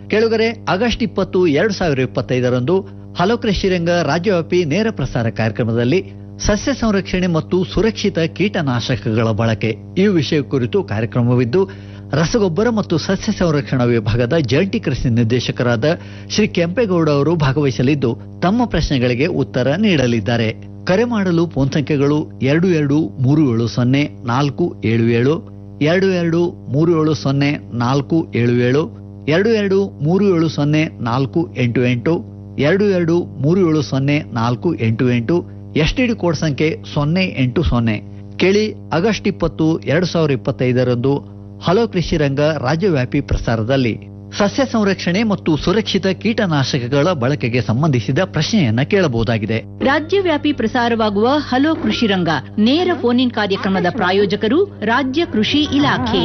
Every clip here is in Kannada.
ಕೆಳಗರೆ ಆಗಸ್ಟ್ ಇಪ್ಪತ್ತು ಎರಡು ಸಾವಿರ ಇಪ್ಪತ್ತೈದರಂದು ಹಲೋ ಕೃಷಿರಂಗ ರಾಜ್ಯವ್ಯಾಪಿ ನೇರ ಪ್ರಸಾರ ಕಾರ್ಯಕ್ರಮದಲ್ಲಿ ಸಸ್ಯ ಸಂರಕ್ಷಣೆ ಮತ್ತು ಸುರಕ್ಷಿತ ಕೀಟನಾಶಕಗಳ ಬಳಕೆ ಈ ವಿಷಯ ಕುರಿತು ಕಾರ್ಯಕ್ರಮವಿದ್ದು ರಸಗೊಬ್ಬರ ಮತ್ತು ಸಸ್ಯ ಸಂರಕ್ಷಣಾ ವಿಭಾಗದ ಜಂಟಿ ಕೃಷಿ ನಿರ್ದೇಶಕರಾದ ಶ್ರೀ ಕೆಂಪೇಗೌಡ ಅವರು ಭಾಗವಹಿಸಲಿದ್ದು ತಮ್ಮ ಪ್ರಶ್ನೆಗಳಿಗೆ ಉತ್ತರ ನೀಡಲಿದ್ದಾರೆ ಕರೆ ಮಾಡಲು ಫೋನ್ ಸಂಖ್ಯೆಗಳು ಎರಡು ಎರಡು ಮೂರು ಏಳು ಸೊನ್ನೆ ನಾಲ್ಕು ಏಳು ಏಳು ಎರಡು ಎರಡು ಮೂರು ಏಳು ಸೊನ್ನೆ ನಾಲ್ಕು ಏಳು ಏಳು ಎರಡು ಎರಡು ಮೂರು ಏಳು ಸೊನ್ನೆ ನಾಲ್ಕು ಎಂಟು ಎಂಟು ಎರಡು ಎರಡು ಮೂರು ಏಳು ಸೊನ್ನೆ ನಾಲ್ಕು ಎಂಟು ಎಂಟು ಎಸ್ಟಿಡಿ ಕೋಡ್ ಸಂಖ್ಯೆ ಸೊನ್ನೆ ಎಂಟು ಸೊನ್ನೆ ಕೇಳಿ ಆಗಸ್ಟ್ ಇಪ್ಪತ್ತು ಎರಡು ಸಾವಿರ ಇಪ್ಪತ್ತೈದರಂದು ಹಲೋ ಕೃಷಿ ರಂಗ ರಾಜ್ಯವ್ಯಾಪಿ ಪ್ರಸಾರದಲ್ಲಿ ಸಸ್ಯ ಸಂರಕ್ಷಣೆ ಮತ್ತು ಸುರಕ್ಷಿತ ಕೀಟನಾಶಕಗಳ ಬಳಕೆಗೆ ಸಂಬಂಧಿಸಿದ ಪ್ರಶ್ನೆಯನ್ನ ಕೇಳಬಹುದಾಗಿದೆ ರಾಜ್ಯವ್ಯಾಪಿ ಪ್ರಸಾರವಾಗುವ ಹಲೋ ಕೃಷಿ ರಂಗ ನೇರ ಫೋನ್ ಇನ್ ಕಾರ್ಯಕ್ರಮದ ಪ್ರಾಯೋಜಕರು ರಾಜ್ಯ ಕೃಷಿ ಇಲಾಖೆ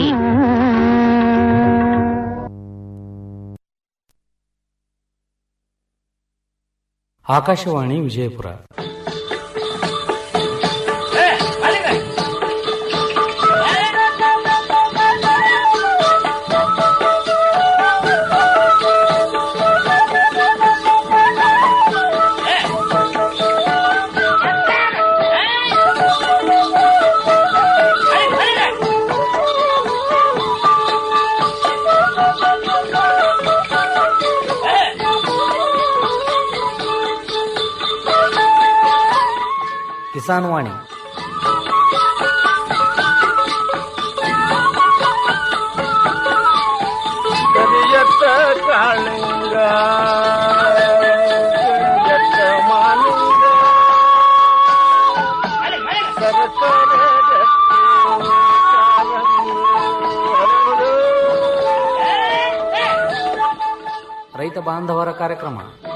ಆಕಾಶವಾಣಿ ವಿಜಯಪುರ ಕಿಸಾನ್ ವಾಣಿ ಕರಿಯತ್ತ ಕಾಳಿಂಗ ಕರಿಯತ್ತ ಮಾಲಿಂಗ ಸರಸರ ರತ್ನ ಕಾರಂಗಿ ಹರಡು. ರೈತ ಬಾಂಧವರ ಕಾರ್ಯಕ್ರಮ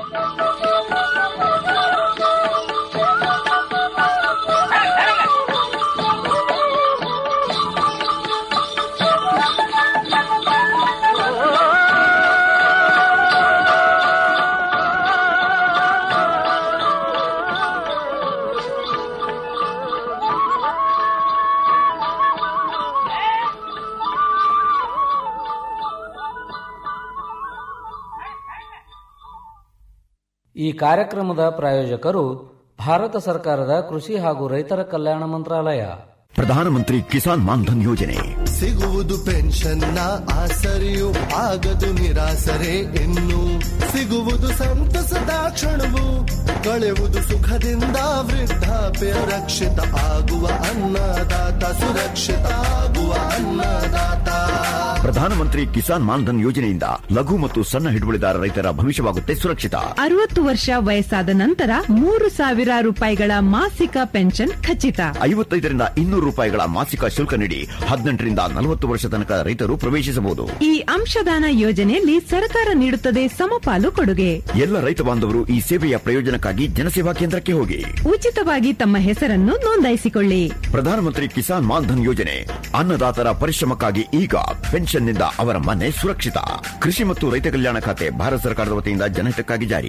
ಈ ಕಾರ್ಯಕ್ರಮದ ಪ್ರಾಯೋಜಕರು ಭಾರತ ಸರ್ಕಾರದ ಕೃಷಿ ಹಾಗೂ ರೈತರ ಕಲ್ಯಾಣ ಮಂತ್ರಾಲಯ ಪ್ರಧಾನಮಂತ್ರಿ ಕಿಸಾನ್ ಮಾನ್ಧನ್ ಯೋಜನೆ ಸಿಗುವುದು ಪೆನ್ಷನ್ನ ಆಸರೆಯು ಆಗದು ನಿರಾಸರೆ ಇನ್ನು ಸಿಗುವುದು ಸಂತಸದ ಕ್ಷಣವು ಕಳೆಯುವುದು ಸುಖದಿಂದ ವೃದ್ಧಾಪ್ಯ ರಕ್ಷಿತ ಆಗುವ ಅನ್ನದಾತ ಸುರಕ್ಷಿತ ಆಗುವ ಅನ್ನದಾತ ಪ್ರಧಾನಮಂತ್ರಿ ಕಿಸಾನ್ ಮಾನ್ಧನ್ ಯೋಜನೆಯಿಂದ ಲಘು ಮತ್ತು ಸಣ್ಣ ಹಿಡುವಳಿದಾರ ರೈತರ ಭವಿಷ್ಯವಾಗುತ್ತೆ ಸುರಕ್ಷಿತ ಅರವತ್ತು ವರ್ಷ ವಯಸ್ಸಾದ ನಂತರ ಮೂರು ಸಾವಿರ ರೂಪಾಯಿಗಳ ಮಾಸಿಕ ಪೆನ್ಷನ್ ಖಚಿತ ಐವತ್ತೈದರಿಂದ ಇನ್ನೂರು ರೂಪಾಯಿಗಳ ಮಾಸಿಕ ಶುಲ್ಕ ನೀಡಿ ಹದಿನೆಂಟರಿಂದ ನಲವತ್ತು ವರ್ಷ ತನಕ ರೈತರು ಪ್ರವೇಶಿಸಬಹುದು ಈ ಅಂಶದಾನ ಯೋಜನೆಯಲ್ಲಿ ಸರ್ಕಾರ ನೀಡುತ್ತದೆ ಸಮಪಾಲು ಕೊಡುಗೆ ಎಲ್ಲ ರೈತ ಬಾಂಧವರು ಈ ಸೇವೆಯ ಪ್ರಯೋಜನಕ್ಕಾಗಿ ಜನಸೇವಾ ಕೇಂದ್ರಕ್ಕೆ ಹೋಗಿ ಉಚಿತವಾಗಿ ತಮ್ಮ ಹೆಸರನ್ನು ನೋಂದಾಯಿಸಿಕೊಳ್ಳಿ ಪ್ರಧಾನಮಂತ್ರಿ ಕಿಸಾನ್ ಮಾನ್ಧನ್ ಯೋಜನೆ ಅನ್ನದಾತರ ಪರಿಶ್ರಮಕ್ಕಾಗಿ ಈಗ ಪೆನ್ಷನ್ನಿಂದ ಅವರ ಮನೆ ಸುರಕ್ಷಿತ ಕೃಷಿ ಮತ್ತು ರೈತ ಕಲ್ಯಾಣ ಖಾತೆ ಭಾರತ ಸರ್ಕಾರದ ವತಿಯಿಂದ ಜನಹಿತಕ್ಕಾಗಿ ಜಾರಿ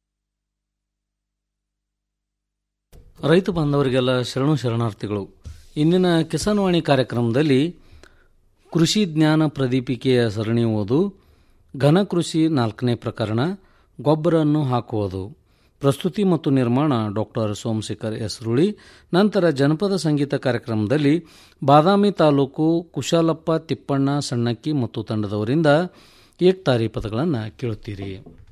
ರೈತ ಬಾಂಧವರಿಗೆಲ್ಲ ಶರಣು ಶರಣಾರ್ಥಿಗಳು ಇಂದಿನ ಕಿಸಾನ್ ವಾಣಿ ಕಾರ್ಯಕ್ರಮದಲ್ಲಿ ಕೃಷಿ ಜ್ಞಾನ ಪ್ರದೀಪಿಕೆಯ ಸರಣಿ ಓದು ಘನ ಕೃಷಿ ನಾಲ್ಕನೇ ಪ್ರಕರಣ ಗೊಬ್ಬರನ್ನು ಹಾಕುವುದು ಪ್ರಸ್ತುತಿ ಮತ್ತು ನಿರ್ಮಾಣ ಡಾಕ್ಟರ್ ಸೋಮಶೇಖರ್ ಎಸ್ ರುಳಿ ನಂತರ ಜನಪದ ಸಂಗೀತ ಕಾರ್ಯಕ್ರಮದಲ್ಲಿ ಬಾದಾಮಿ ತಾಲೂಕು ಕುಶಾಲಪ್ಪ ತಿಪ್ಪಣ್ಣ ಸಣ್ಣಕ್ಕಿ ಮತ್ತು ತಂಡದವರಿಂದ ಏಕ್ತಾರಿ ಪದಗಳನ್ನು ಕೇಳುತ್ತೀರಿ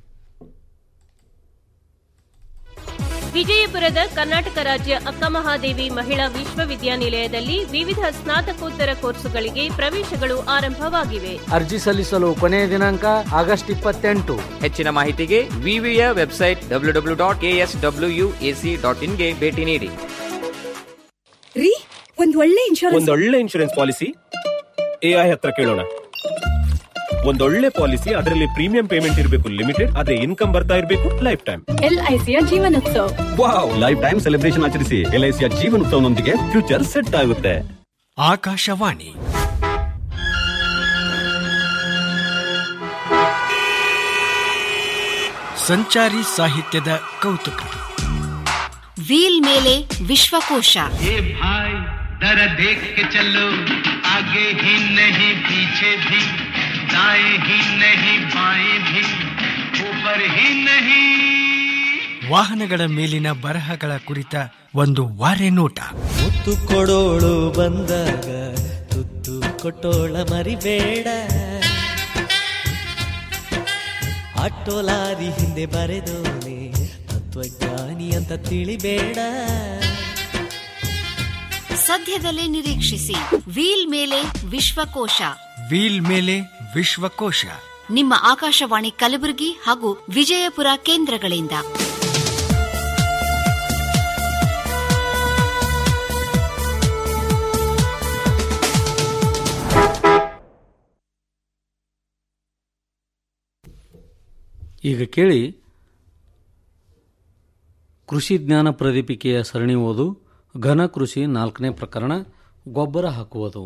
ವಿಜಯಪುರದ ಕರ್ನಾಟಕ ರಾಜ್ಯ ಅಕ್ಕಮಹಾದೇವಿ ಮಹಿಳಾ ವಿಶ್ವವಿದ್ಯಾನಿಲಯದಲ್ಲಿ ವಿವಿಧ ಸ್ನಾತಕೋತ್ತರ ಕೋರ್ಸುಗಳಿಗೆ ಪ್ರವೇಶಗಳು ಆರಂಭವಾಗಿವೆ ಅರ್ಜಿ ಸಲ್ಲಿಸಲು ಕೊನೆಯ ದಿನಾಂಕ ಆಗಸ್ಟ್ ಇಪ್ಪತ್ತೆಂಟು ಹೆಚ್ಚಿನ ಮಾಹಿತಿಗೆ ವಿವಿಯ website W W dot S W AC dot ಇನ್ಗೆ ಭೇಟಿ ನೀಡಿ ರೀ ಒಂದ್ ಒಳ್ಳೆ ಇನ್ಶೂರೆನ್ಸ್ ಒಂದೊಳ್ಳೆ ಇನ್ಶೂರೆನ್ಸ್ ಪಾಲಿಸಿ ಎಐ ಹತ್ರ ಕೇಳೋಣ ಒಂದೊಳ್ಳೆ ಪಾಲಿಸಿ ಅದರಲ್ಲಿ ಪ್ರೀಮಿಯಂ ಪೇಮೆಂಟ್ ಇರಬೇಕು ಲಿಮಿಟೆಡ್ ಅದೇ ಇನ್ಕಮ್ ಬರ್ತಾ ಇರಬೇಕು ಲೈಫ್ ಟೈಮ್ ಎಲ್ಐಸಿಯ ಜೀವನೋತ್ಸವ ವಾವ್ ಲೈಫ್ ಟೈಮ್ ಸೆಲೆಬ್ರೇಷನ್ ಆಚರಿಸಿ ಎಲ್ಐಸಿಯ ಜೀವನೋತ್ಸವನೊಂದಿಗೆ ಫ್ಯೂಚರ್ ಸೆಟ್ ಆಗುತ್ತೆ ಆಕಾಶವಾಣಿ ಸಂಚಾರಿ ಸಾಹಿತ್ಯದ ಕೌತುಕ ವೀಲ್ ಮೇಲೆ ವಿಶ್ವಕೋಶ ये भाई जरा देख के चलो आगे ही नहीं पीछे भी दाएं ही नहीं बाएं भी ऊपर ही नहीं ವಾಹನಗಳ ಮೇಲಿನ ಬರಹಗಳ ಕುರಿತ ಒಂದು ವಾರೆ ನೋಟ ಮುತ್ತು ಕೊಡೋಳು ಬಂದಾಗ ತುತ್ತು ಕೊಟ್ಟೋಳ ಮರಿಬೇಡ ಆಟೋ ಲಾರಿ ಹಿಂದೆ ಬರೆದೋನೆ ತತ್ವಜ್ಞಾನಿ ಅಂತ ತಿಳಿಬೇಡ ಸದ್ಯದಲ್ಲೇ ನಿರೀಕ್ಷಿಸಿ ವೀಲ್ ಮೇಲೆ ವಿಶ್ವಕೋಶ ವೀಲ್ ಮೇಲೆ ವಿಶ್ವಕೋಶ ನಿಮ್ಮ ಆಕಾಶವಾಣಿ ಕಲಬುರಗಿ ಹಾಗೂ ವಿಜಯಪುರ ಕೇಂದ್ರಗಳಿಂದ ಈಗ ಕೇಳಿ ಕೃಷಿ ಜ್ಞಾನ ಪ್ರದೀಪಿಕೆಯ ಸರಣಿ ಓದು ಘನ ಕೃಷಿ ನಾಲ್ಕನೇ ಪ್ರಕರಣ ಗೊಬ್ಬರ ಹಾಕುವುದು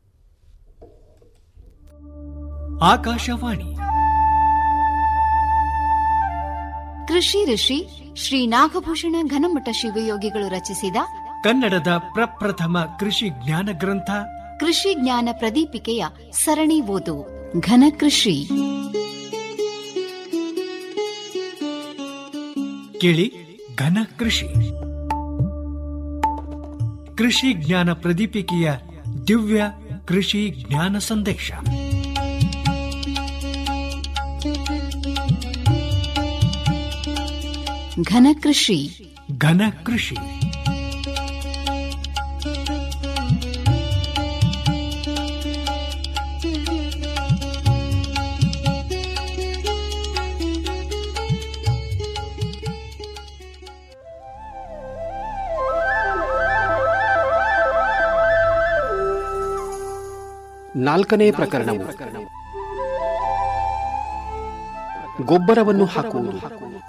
ಆಕಾಶವಾಣಿ ಕೃಷಿ ಋಷಿ ಶ್ರೀ ನಾಗಭೂಷಣ ಘನಮಠ ಶಿವಯೋಗಿಗಳು ರಚಿಸಿದ ಕನ್ನಡದ ಪ್ರಪ್ರಥಮ ಕೃಷಿ ಜ್ಞಾನ ಗ್ರಂಥ ಕೃಷಿ ಜ್ಞಾನ ಪ್ರದೀಪಿಕೆಯ ಸರಣಿ ಓದು ಘನ ಕೃಷಿ ಕೇಳಿ ಘನ ಕೃಷಿ ಕೃಷಿ ಜ್ಞಾನ ಪ್ರದೀಪಿಕೆಯ ದಿವ್ಯ ಕೃಷಿ ಜ್ಞಾನ ಸಂದೇಶ ಘನ ಕೃಷಿ ಘನ ಕೃಷಿ ನಾಲ್ಕನೇ ಪ್ರಕರಣವು ಗೊಬ್ಬರವನ್ನು ಹಾಕುವುದು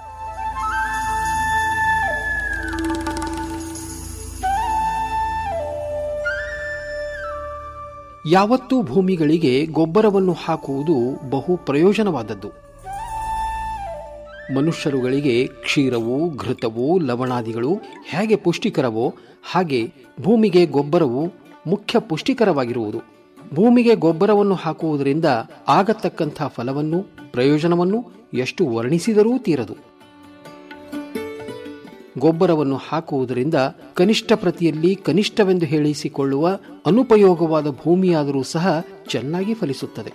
ಯಾವತ್ತೂ ಭೂಮಿಗಳಿಗೆ ಗೊಬ್ಬರವನ್ನು ಹಾಕುವುದು ಬಹು ಪ್ರಯೋಜನವಾದದ್ದು ಮನುಷ್ಯರುಗಳಿಗೆ ಕ್ಷೀರವು ಘೃತವು ಲವಣಾದಿಗಳು ಹೇಗೆ ಪುಷ್ಟಿಕರವೋ ಹಾಗೆ ಭೂಮಿಗೆ ಗೊಬ್ಬರವು ಮುಖ್ಯ ಪುಷ್ಟಿಕರವಾಗಿರುವುದು ಭೂಮಿಗೆ ಗೊಬ್ಬರವನ್ನು ಹಾಕುವುದರಿಂದ ಆಗತಕ್ಕಂಥ ಫಲವನ್ನು ಪ್ರಯೋಜನವನ್ನು ಎಷ್ಟು ವರ್ಣಿಸಿದರೂ ತೀರದು ಗೊಬ್ಬರವನ್ನು ಹಾಕುವುದರಿಂದ ಕನಿಷ್ಠ ಪ್ರತಿಯಲ್ಲಿ ಕನಿಷ್ಠವೆಂದು ಹೇಳಿಸಿಕೊಳ್ಳುವ ಅನುಪಯೋಗವಾದ ಭೂಮಿಯಾದರೂ ಸಹ ಚೆನ್ನಾಗಿ ಫಲಿಸುತ್ತದೆ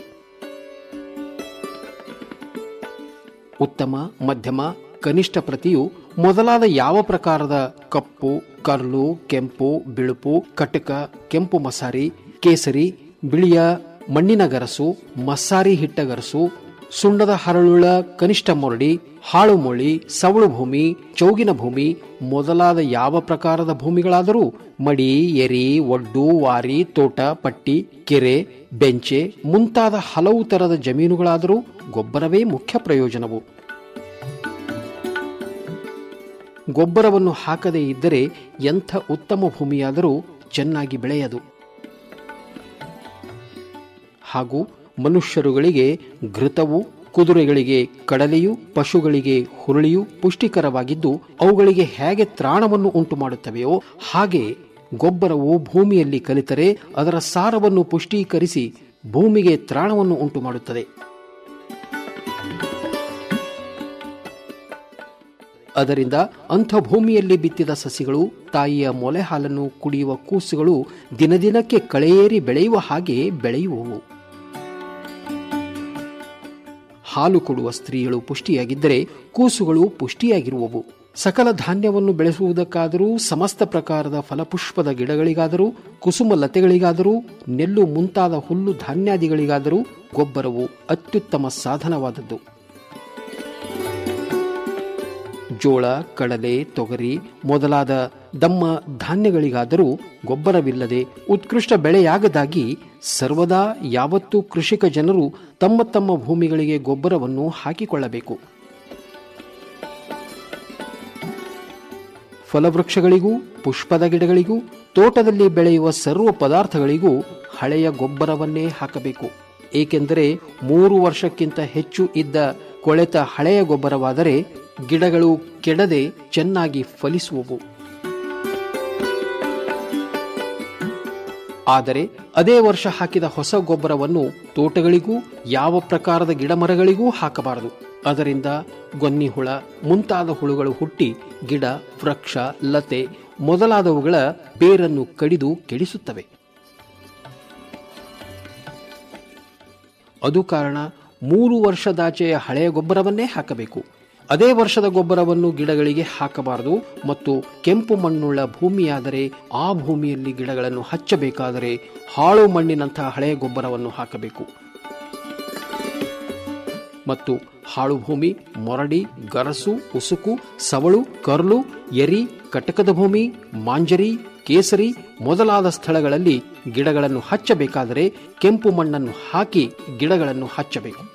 ಉತ್ತಮ ಮಧ್ಯಮ ಕನಿಷ್ಠ ಪ್ರತಿಯು ಮೊದಲಾದ ಯಾವ ಪ್ರಕಾರದ ಕಪ್ಪು ಕರ್ಲು ಕೆಂಪು ಬಿಳುಪು ಕಟಕ ಕೆಂಪು ಮಸಾರಿ ಕೇಸರಿ ಬಿಳಿಯ ಮಣ್ಣಿನ ಗರಸು ಮಸ್ಸಾರಿ ಹಿಟ್ಟ ಗರಸು ಸುಣ್ಣದ ಹರಳುಳ್ಳ ಕನಿಷ್ಠ ಮೊರಡಿ ಹಾಳು ಮೊಳಿ ಸವಳು ಭೂಮಿ ಚೌಗಿನ ಭೂಮಿ ಮೊದಲಾದ ಯಾವ ಪ್ರಕಾರದ ಭೂಮಿಗಳಾದರೂ ಮಡಿ ಎರಿ ಒಡ್ಡು ವಾರಿ ತೋಟ ಪಟ್ಟಿ ಕೆರೆ ಬೆಂಚೆ ಮುಂತಾದ ಹಲವು ತರದ ಜಮೀನುಗಳಾದರೂ ಗೊಬ್ಬರವೇ ಮುಖ್ಯ ಪ್ರಯೋಜನವು ಗೊಬ್ಬರವನ್ನು ಹಾಕದೇ ಇದ್ದರೆ ಎಂಥ ಉತ್ತಮ ಭೂಮಿಯಾದರೂ ಚೆನ್ನಾಗಿ ಬೆಳೆಯದು ಹಾಗೂ ಮನುಷ್ಯರುಗಳಿಗೆ ಘೃತವು ಕುದುರೆಗಳಿಗೆ ಕಡಲೆಯು ಪಶುಗಳಿಗೆ ಹುರುಳಿಯು ಪುಷ್ಟಿಕರವಾಗಿದ್ದು ಅವುಗಳಿಗೆ ಹೇಗೆ ತ್ರಾಣವನ್ನು ಉಂಟು ಮಾಡುತ್ತವೆಯೋ ಹಾಗೆ ಗೊಬ್ಬರವು ಭೂಮಿಯಲ್ಲಿ ಕಲಿತರೆ ಅದರ ಸಾರವನ್ನು ಪುಷ್ಟೀಕರಿಸಿ ಭೂಮಿಗೆ ತ್ರಾಣವನ್ನು ಉಂಟು ಮಾಡುತ್ತದೆ ಅದರಿಂದ ಅಂಥ ಭೂಮಿಯಲ್ಲಿ ಬಿತ್ತಿದ ಸಸಿಗಳು ತಾಯಿಯ ಮೊಲೆ ಹಾಲನ್ನು ಕುಡಿಯುವ ಕೂಸುಗಳು ದಿನದಿನಕ್ಕೆ ಕಳೆಯೇರಿ ಬೆಳೆಯುವ ಹಾಗೆ ಬೆಳೆಯುವವು ಹಾಲು ಕೊಡುವ ಸ್ತ್ರೀಗಳು ಪುಷ್ಟಿಯಾಗಿದ್ದರೆ ಕೂಸುಗಳು ಪುಷ್ಟಿಯಾಗಿರುವವು ಸಕಲ ಧಾನ್ಯವನ್ನು ಬೆಳೆಸುವುದಕ್ಕಾದರೂ ಸಮಸ್ತ ಪ್ರಕಾರದ ಫಲಪುಷ್ಪದ ಗಿಡಗಳಿಗಾದರೂ ಕುಸುಮ ಲತೆಗಳಿಗಾದರೂ ನೆಲ್ಲು ಮುಂತಾದ ಹುಲ್ಲು ಧಾನ್ಯಾದಿಗಳಿಗಾದರೂ ಗೊಬ್ಬರವು ಅತ್ಯುತ್ತಮ ಸಾಧನವಾದದ್ದು ಜೋಳ ಕಡಲೆ ತೊಗರಿ ಮೊದಲಾದ ದಮ್ಮ ಧಾನ್ಯಗಳಿಗಾದರೂ ಗೊಬ್ಬರವಿಲ್ಲದೆ ಉತ್ಕೃಷ್ಟ ಬೆಳೆಯಾಗದಾಗಿ ಸರ್ವದಾ ಯಾವತ್ತೂ ಕೃಷಿಕ ಜನರು ತಮ್ಮ ತಮ್ಮ ಭೂಮಿಗಳಿಗೆ ಗೊಬ್ಬರವನ್ನು ಹಾಕಿಕೊಳ್ಳಬೇಕು ಫಲವೃಕ್ಷಗಳಿಗೂ ಪುಷ್ಪದ ಗಿಡಗಳಿಗೂ ತೋಟದಲ್ಲಿ ಬೆಳೆಯುವ ಸರ್ವ ಪದಾರ್ಥಗಳಿಗೂ ಹಳೆಯ ಗೊಬ್ಬರವನ್ನೇ ಹಾಕಬೇಕು ಏಕೆಂದರೆ ಮೂರು ವರ್ಷಕ್ಕಿಂತ ಹೆಚ್ಚು ಇದ್ದ ಕೊಳೆತ ಹಳೆಯ ಗೊಬ್ಬರವಾದರೆ ಗಿಡಗಳು ಕೆಡದೆ ಚೆನ್ನಾಗಿ ಫಲಿಸುವವು ಆದರೆ ಅದೇ ವರ್ಷ ಹಾಕಿದ ಹೊಸ ಗೊಬ್ಬರವನ್ನು ತೋಟಗಳಿಗೂ ಯಾವ ಪ್ರಕಾರದ ಗಿಡಮರಗಳಿಗೂ ಹಾಕಬಾರದು ಅದರಿಂದ ಗೊನ್ನಿ ಹುಳ ಮುಂತಾದ ಹುಳುಗಳು ಹುಟ್ಟಿ ಗಿಡ ವೃಕ್ಷ ಲತೆ ಮೊದಲಾದವುಗಳ ಬೇರನ್ನು ಕಡಿದು ಕೆಡಿಸುತ್ತವೆ ಅದು ಕಾರಣ ಮೂರು ವರ್ಷದಾಚೆಯ ಹಳೆಯ ಗೊಬ್ಬರವನ್ನೇ ಹಾಕಬೇಕು ಅದೇ ವರ್ಷದ ಗೊಬ್ಬರವನ್ನು ಗಿಡಗಳಿಗೆ ಹಾಕಬಾರದು ಮತ್ತು ಕೆಂಪು ಮಣ್ಣುಳ್ಳ ಭೂಮಿಯಾದರೆ ಆ ಭೂಮಿಯಲ್ಲಿ ಗಿಡಗಳನ್ನು ಹಚ್ಚಬೇಕಾದರೆ ಹಾಳು ಮಣ್ಣಿನಂತಹ ಹಳೆಯ ಗೊಬ್ಬರವನ್ನು ಹಾಕಬೇಕು ಮತ್ತು ಹಾಳು ಭೂಮಿ ಮೊರಡಿ ಗರಸು ಉಸುಕು ಸವಳು ಕರ್ಲು ಎರಿ ಕಟಕದ ಭೂಮಿ ಮಾಂಜರಿ ಕೇಸರಿ ಮೊದಲಾದ ಸ್ಥಳಗಳಲ್ಲಿ ಗಿಡಗಳನ್ನು ಹಚ್ಚಬೇಕಾದರೆ ಕೆಂಪು ಮಣ್ಣನ್ನು ಹಾಕಿ ಗಿಡಗಳನ್ನು ಹಚ್ಚಬೇಕು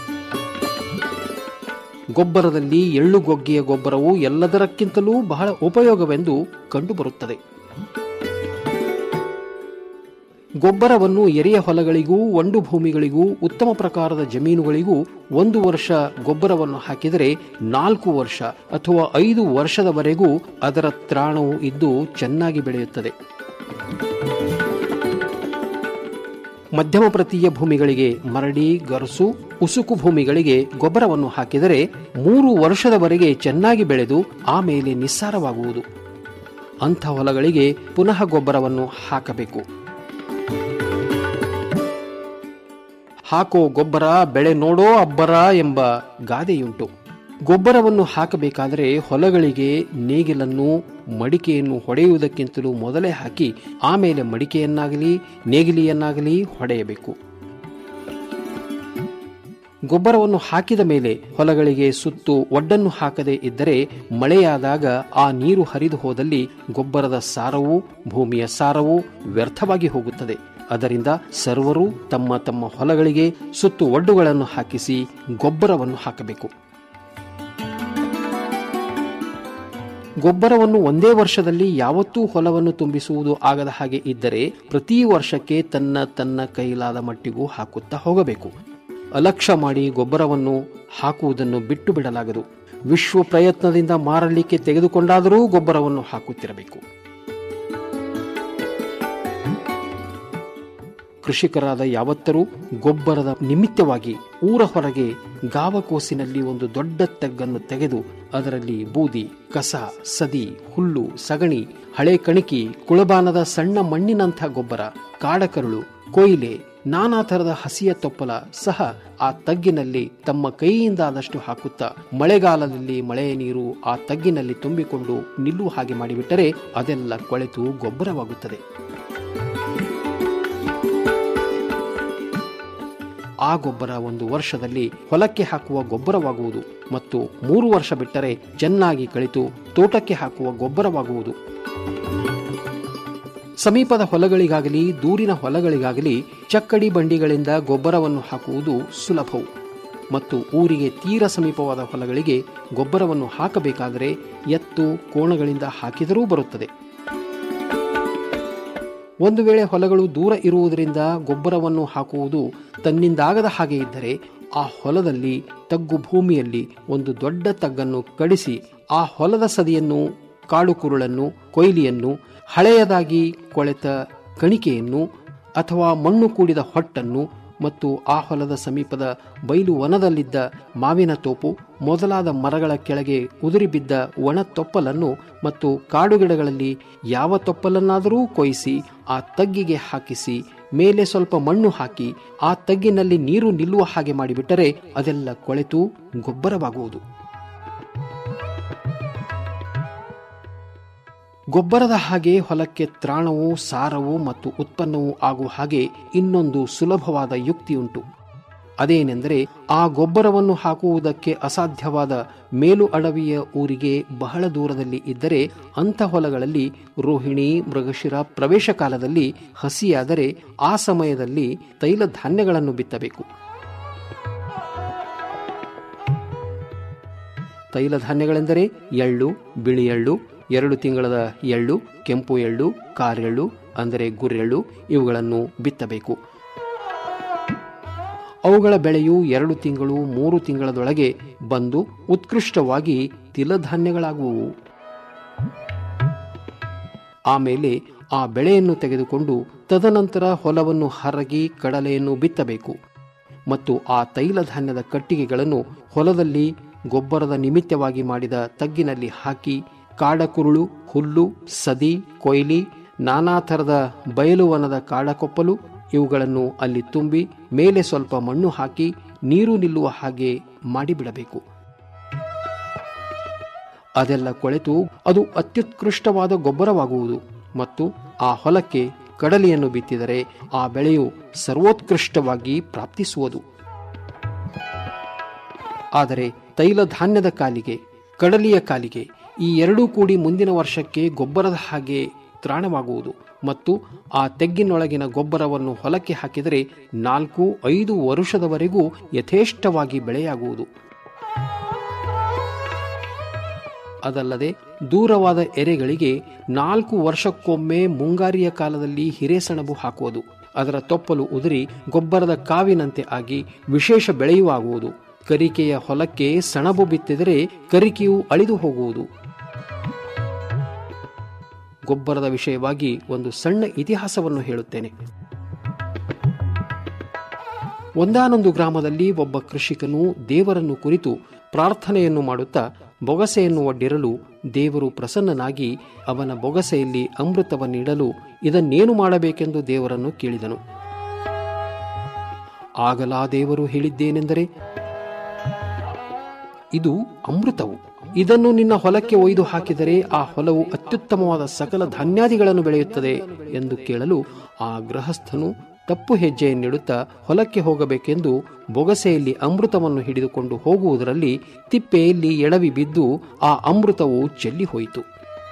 ಗೊಬ್ಬರದಲ್ಲಿ ಎಳ್ಳುಗೊಗ್ಗೆಯ ಗೊಬ್ಬರವು ಎಲ್ಲದರಕ್ಕಿಂತಲೂ ಬಹಳ ಉಪಯೋಗವೆಂದು ಕಂಡುಬರುತ್ತದೆ ಗೊಬ್ಬರವನ್ನು ಎರೆಯ ಹೊಲಗಳಿಗೂ ಒಂಡು ಭೂಮಿಗಳಿಗೂ ಉತ್ತಮ ಪ್ರಕಾರದ ಜಮೀನುಗಳಿಗೂ ಒಂದು ವರ್ಷ ಗೊಬ್ಬರವನ್ನು ಹಾಕಿದರೆ ನಾಲ್ಕು ವರ್ಷ ಅಥವಾ ಐದು ವರ್ಷದವರೆಗೂ ಅದರ ತ್ರಾಣವು ಇದ್ದು ಚೆನ್ನಾಗಿ ಬೆಳೆಯುತ್ತದೆ ಮಧ್ಯಮ ಪ್ರತೀಯ ಭೂಮಿಗಳಿಗೆ ಮರಡಿ ಗರಸು ಉಸುಕು ಭೂಮಿಗಳಿಗೆ ಗೊಬ್ಬರವನ್ನು ಹಾಕಿದರೆ ಮೂರು ವರ್ಷದವರೆಗೆ ಚೆನ್ನಾಗಿ ಬೆಳೆದು ಆಮೇಲೆ ನಿಸ್ಸಾರವಾಗುವುದು ಅಂಥ ಹೊಲಗಳಿಗೆ ಪುನಃ ಗೊಬ್ಬರವನ್ನು ಹಾಕಬೇಕು ಹಾಕೋ ಗೊಬ್ಬರ ಬೆಳೆ ನೋಡೋ ಅಬ್ಬರ ಎಂಬ ಗಾದೆಯುಂಟು ಗೊಬ್ಬರವನ್ನು ಹಾಕಬೇಕಾದರೆ ಹೊಲಗಳಿಗೆ ನೇಗಿಲನ್ನು ಮಡಿಕೆಯನ್ನು ಹೊಡೆಯುವುದಕ್ಕಿಂತಲೂ ಮೊದಲೇ ಹಾಕಿ ಆಮೇಲೆ ಮಡಿಕೆಯನ್ನಾಗಲಿ ನೇಗಿಲಿಯನ್ನಾಗಲಿ ಹೊಡೆಯಬೇಕು ಗೊಬ್ಬರವನ್ನು ಹಾಕಿದ ಮೇಲೆ ಹೊಲಗಳಿಗೆ ಸುತ್ತು ಒಡ್ಡನ್ನು ಹಾಕದೇ ಇದ್ದರೆ ಮಳೆಯಾದಾಗ ಆ ನೀರು ಹರಿದು ಹೋದಲ್ಲಿ ಗೊಬ್ಬರದ ಸಾರವು ಭೂಮಿಯ ಸಾರವು ವ್ಯರ್ಥವಾಗಿ ಹೋಗುತ್ತದೆ ಅದರಿಂದ ಸರ್ವರು ತಮ್ಮ ತಮ್ಮ ಹೊಲಗಳಿಗೆ ಸುತ್ತು ಒಡ್ಡುಗಳನ್ನು ಹಾಕಿಸಿ ಗೊಬ್ಬರವನ್ನು ಹಾಕಬೇಕು ಗೊಬ್ಬರವನ್ನು ಒಂದೇ ವರ್ಷದಲ್ಲಿ ಯಾವತ್ತೂ ಹೊಲವನ್ನು ತುಂಬಿಸುವುದು ಆಗದ ಹಾಗೆ ಇದ್ದರೆ ಪ್ರತಿ ವರ್ಷಕ್ಕೆ ತನ್ನ ತನ್ನ ಕೈಲಾದ ಮಟ್ಟಿಗೂ ಹಾಕುತ್ತಾ ಹೋಗಬೇಕು ಅಲಕ್ಷ್ಯ ಮಾಡಿ ಗೊಬ್ಬರವನ್ನು ಹಾಕುವುದನ್ನು ಬಿಟ್ಟು ಬಿಡಲಾಗದು ವಿಶ್ವ ಪ್ರಯತ್ನದಿಂದ ಮಾರಲಿಕ್ಕೆ ತೆಗೆದುಕೊಂಡಾದರೂ ಗೊಬ್ಬರವನ್ನು ಹಾಕುತ್ತಿರಬೇಕು ಕೃಷಿಕರಾದ ಯಾವತ್ತರೂ ಗೊಬ್ಬರದ ನಿಮಿತ್ತವಾಗಿ ಊರ ಹೊರಗೆ ಗಾವಕೋಸಿನಲ್ಲಿ ಒಂದು ದೊಡ್ಡ ತೆಗ್ಗನ್ನು ತೆಗೆದು ಅದರಲ್ಲಿ ಬೂದಿ ಕಸ ಸದಿ ಹುಲ್ಲು ಸಗಣಿ ಹಳೆ ಕಣಿಕಿ ಕುಳಬಾನದ ಸಣ್ಣ ಮಣ್ಣಿನಂಥ ಗೊಬ್ಬರ ಕಾಡಕರುಳು ಕೊಯ್ಲೆ ನಾನಾ ತರದ ಹಸಿಯ ತೊಪ್ಪಲ ಸಹ ಆ ತಗ್ಗಿನಲ್ಲಿ ತಮ್ಮ ಕೈಯಿಂದ ಆದಷ್ಟು ಹಾಕುತ್ತಾ ಮಳೆಗಾಲದಲ್ಲಿ ಮಳೆಯ ನೀರು ಆ ತಗ್ಗಿನಲ್ಲಿ ತುಂಬಿಕೊಂಡು ನಿಲ್ಲುವ ಹಾಗೆ ಮಾಡಿಬಿಟ್ಟರೆ ಅದೆಲ್ಲ ಕೊಳೆತು ಗೊಬ್ಬರವಾಗುತ್ತದೆ ಆ ಗೊಬ್ಬರ ಒಂದು ವರ್ಷದಲ್ಲಿ ಹೊಲಕ್ಕೆ ಹಾಕುವ ಗೊಬ್ಬರವಾಗುವುದು ಮತ್ತು ಮೂರು ವರ್ಷ ಬಿಟ್ಟರೆ ಚೆನ್ನಾಗಿ ಕಳಿತು ತೋಟಕ್ಕೆ ಹಾಕುವ ಗೊಬ್ಬರವಾಗುವುದು ಸಮೀಪದ ಹೊಲಗಳಿಗಾಗಲಿ ದೂರಿನ ಹೊಲಗಳಿಗಾಗಲಿ ಚಕ್ಕಡಿ ಬಂಡಿಗಳಿಂದ ಗೊಬ್ಬರವನ್ನು ಹಾಕುವುದು ಸುಲಭವು ಮತ್ತು ಊರಿಗೆ ತೀರ ಸಮೀಪವಾದ ಹೊಲಗಳಿಗೆ ಗೊಬ್ಬರವನ್ನು ಹಾಕಬೇಕಾದರೆ ಎತ್ತು ಕೋಣಗಳಿಂದ ಹಾಕಿದರೂ ಬರುತ್ತದೆ ಒಂದು ವೇಳೆ ಹೊಲಗಳು ದೂರ ಇರುವುದರಿಂದ ಗೊಬ್ಬರವನ್ನು ಹಾಕುವುದು ತನ್ನಿಂದಾಗದ ಹಾಗೆ ಇದ್ದರೆ ಆ ಹೊಲದಲ್ಲಿ ತಗ್ಗು ಭೂಮಿಯಲ್ಲಿ ಒಂದು ದೊಡ್ಡ ತಗ್ಗನ್ನು ಕಡಿಸಿ ಆ ಹೊಲದ ಸದಿಯನ್ನು ಕಾಡು ಕುರುಳನ್ನು ಕೊಯ್ಲಿಯನ್ನು ಹಳೆಯದಾಗಿ ಕೊಳೆತ ಕಣಿಕೆಯನ್ನು ಅಥವಾ ಮಣ್ಣು ಕೂಡಿದ ಹೊಟ್ಟನ್ನು ಮತ್ತು ಆ ಹೊಲದ ಸಮೀಪದ ಬಯಲು ವನದಲ್ಲಿದ್ದ ಮಾವಿನ ತೋಪು ಮೊದಲಾದ ಮರಗಳ ಕೆಳಗೆ ಉದುರಿ ಬಿದ್ದ ಒಣ ತೊಪ್ಪಲನ್ನು ಮತ್ತು ಕಾಡುಗಿಡಗಳಲ್ಲಿ ಯಾವ ತೊಪ್ಪಲನ್ನಾದರೂ ಕೊಯ್ಸಿ ಆ ತಗ್ಗಿಗೆ ಹಾಕಿಸಿ ಮೇಲೆ ಸ್ವಲ್ಪ ಮಣ್ಣು ಹಾಕಿ ಆ ತಗ್ಗಿನಲ್ಲಿ ನೀರು ನಿಲ್ಲುವ ಹಾಗೆ ಮಾಡಿಬಿಟ್ಟರೆ ಅದೆಲ್ಲ ಕೊಳೆತು ಗೊಬ್ಬರವಾಗುವುದು ಗೊಬ್ಬರದ ಹಾಗೆ ಹೊಲಕ್ಕೆ ತ್ರಾಣವು ಸಾರವು ಮತ್ತು ಉತ್ಪನ್ನವೂ ಆಗುವ ಹಾಗೆ ಇನ್ನೊಂದು ಸುಲಭವಾದ ಯುಕ್ತಿಯುಂಟು ಅದೇನೆಂದರೆ ಆ ಗೊಬ್ಬರವನ್ನು ಹಾಕುವುದಕ್ಕೆ ಅಸಾಧ್ಯವಾದ ಮೇಲು ಅಡವಿಯ ಊರಿಗೆ ಬಹಳ ದೂರದಲ್ಲಿ ಇದ್ದರೆ ಅಂಥ ಹೊಲಗಳಲ್ಲಿ ರೋಹಿಣಿ ಮೃಗಶಿರ ಪ್ರವೇಶ ಕಾಲದಲ್ಲಿ ಹಸಿಯಾದರೆ ಆ ಸಮಯದಲ್ಲಿ ತೈಲ ಧಾನ್ಯಗಳನ್ನು ಬಿತ್ತಬೇಕು ತೈಲ ಧಾನ್ಯಗಳೆಂದರೆ ಎಳ್ಳು ಬಿಳಿ ಎಳ್ಳು ಎರಡು ತಿಂಗಳದ ಎಳ್ಳು ಕೆಂಪು ಎಳ್ಳು ಕಾರೆಳ್ಳು ಅಂದರೆ ಗುರೆಳ್ಳು ಇವುಗಳನ್ನು ಬಿತ್ತಬೇಕು ಅವುಗಳ ಬೆಳೆಯು ಎರಡು ತಿಂಗಳು ಮೂರು ತಿಂಗಳದೊಳಗೆ ಬಂದು ಉತ್ಕೃಷ್ಟವಾಗಿ ತಿಲಧಾನ್ಯಗಳಾಗುವು ಆಮೇಲೆ ಆ ಬೆಳೆಯನ್ನು ತೆಗೆದುಕೊಂಡು ತದನಂತರ ಹೊಲವನ್ನು ಹರಗಿ ಕಡಲೆಯನ್ನು ಬಿತ್ತಬೇಕು ಮತ್ತು ಆ ತೈಲ ಧಾನ್ಯದ ಕಟ್ಟಿಗೆಗಳನ್ನು ಹೊಲದಲ್ಲಿ ಗೊಬ್ಬರದ ನಿಮಿತ್ತವಾಗಿ ಮಾಡಿದ ತಗ್ಗಿನಲ್ಲಿ ಹಾಕಿ ಕಾಡಕುರುಳು ಹುಲ್ಲು ಸದಿ ಕೊಯ್ಲಿ ನಾನಾ ಥರದ ಬಯಲುವನದ ಕಾಡಕೊಪ್ಪಲು ಇವುಗಳನ್ನು ಅಲ್ಲಿ ತುಂಬಿ ಮೇಲೆ ಸ್ವಲ್ಪ ಮಣ್ಣು ಹಾಕಿ ನೀರು ನಿಲ್ಲುವ ಹಾಗೆ ಮಾಡಿಬಿಡಬೇಕು ಅದೆಲ್ಲ ಕೊಳೆತು ಅದು ಅತ್ಯುತ್ಕೃಷ್ಟವಾದ ಗೊಬ್ಬರವಾಗುವುದು ಮತ್ತು ಆ ಹೊಲಕ್ಕೆ ಕಡಲೆಯನ್ನು ಬಿತ್ತಿದರೆ ಆ ಬೆಳೆಯು ಸರ್ವೋತ್ಕೃಷ್ಟವಾಗಿ ಪ್ರಾಪ್ತಿಸುವುದು ಆದರೆ ತೈಲ ಧಾನ್ಯದ ಕಾಲಿಗೆ ಕಡಲೆಯ ಕಾಲಿಗೆ ಈ ಎರಡೂ ಕೂಡಿ ಮುಂದಿನ ವರ್ಷಕ್ಕೆ ಗೊಬ್ಬರದ ಹಾಗೆ ತ್ರಾಣವಾಗುವುದು ಮತ್ತು ಆ ತೆಗ್ಗಿನೊಳಗಿನ ಗೊಬ್ಬರವನ್ನು ಹೊಲಕ್ಕೆ ಹಾಕಿದರೆ ನಾಲ್ಕು ಐದು ವರುಷದವರೆಗೂ ಯಥೇಷ್ಟವಾಗಿ ಬೆಳೆಯಾಗುವುದು ಅದಲ್ಲದೆ ದೂರವಾದ ಎರೆಗಳಿಗೆ ನಾಲ್ಕು ವರ್ಷಕ್ಕೊಮ್ಮೆ ಮುಂಗಾರಿಯ ಕಾಲದಲ್ಲಿ ಹಿರೇಸಣಬು ಹಾಕುವುದು ಅದರ ತೊಪ್ಪಲು ಉದುರಿ ಗೊಬ್ಬರದ ಕಾವಿನಂತೆ ಆಗಿ ವಿಶೇಷ ಬೆಳೆಯುವಾಗುವುದು ಕರಿಕೆಯ ಹೊಲಕ್ಕೆ ಸಣಬು ಬಿತ್ತಿದರೆ ಕರಿಕೆಯು ಅಳಿದು ಹೋಗುವುದು ಗೊಬ್ಬರದ ವಿಷಯವಾಗಿ ಒಂದು ಸಣ್ಣ ಇತಿಹಾಸವನ್ನು ಹೇಳುತ್ತೇನೆ ಒಂದಾನೊಂದು ಗ್ರಾಮದಲ್ಲಿ ಒಬ್ಬ ಕೃಷಿಕನು ದೇವರನ್ನು ಕುರಿತು ಪ್ರಾರ್ಥನೆಯನ್ನು ಮಾಡುತ್ತಾ ಬೊಗಸೆಯನ್ನು ಒಡ್ಡಿರಲು ದೇವರು ಪ್ರಸನ್ನನಾಗಿ ಅವನ ಬೊಗಸೆಯಲ್ಲಿ ಅಮೃತವನ್ನಿಡಲು ಇದನ್ನೇನು ಮಾಡಬೇಕೆಂದು ದೇವರನ್ನು ಕೇಳಿದನು ಆಗಲಾ ದೇವರು ಹೇಳಿದ್ದೇನೆಂದರೆ ಇದು ಅಮೃತವು ಇದನ್ನು ನಿನ್ನ ಹೊಲಕ್ಕೆ ಒಯ್ದು ಹಾಕಿದರೆ ಆ ಹೊಲವು ಅತ್ಯುತ್ತಮವಾದ ಸಕಲ ಧಾನ್ಯಾದಿಗಳನ್ನು ಬೆಳೆಯುತ್ತದೆ ಎಂದು ಕೇಳಲು ಆ ಗೃಹಸ್ಥನು ತಪ್ಪು ಹೆಜ್ಜೆಯನ್ನಿಡುತ್ತಾ ಹೊಲಕ್ಕೆ ಹೋಗಬೇಕೆಂದು ಬೊಗಸೆಯಲ್ಲಿ ಅಮೃತವನ್ನು ಹಿಡಿದುಕೊಂಡು ಹೋಗುವುದರಲ್ಲಿ ತಿಪ್ಪೆಯಲ್ಲಿ ಎಡವಿ ಬಿದ್ದು ಆ ಅಮೃತವು ಚೆಲ್ಲಿ ಹೋಯಿತು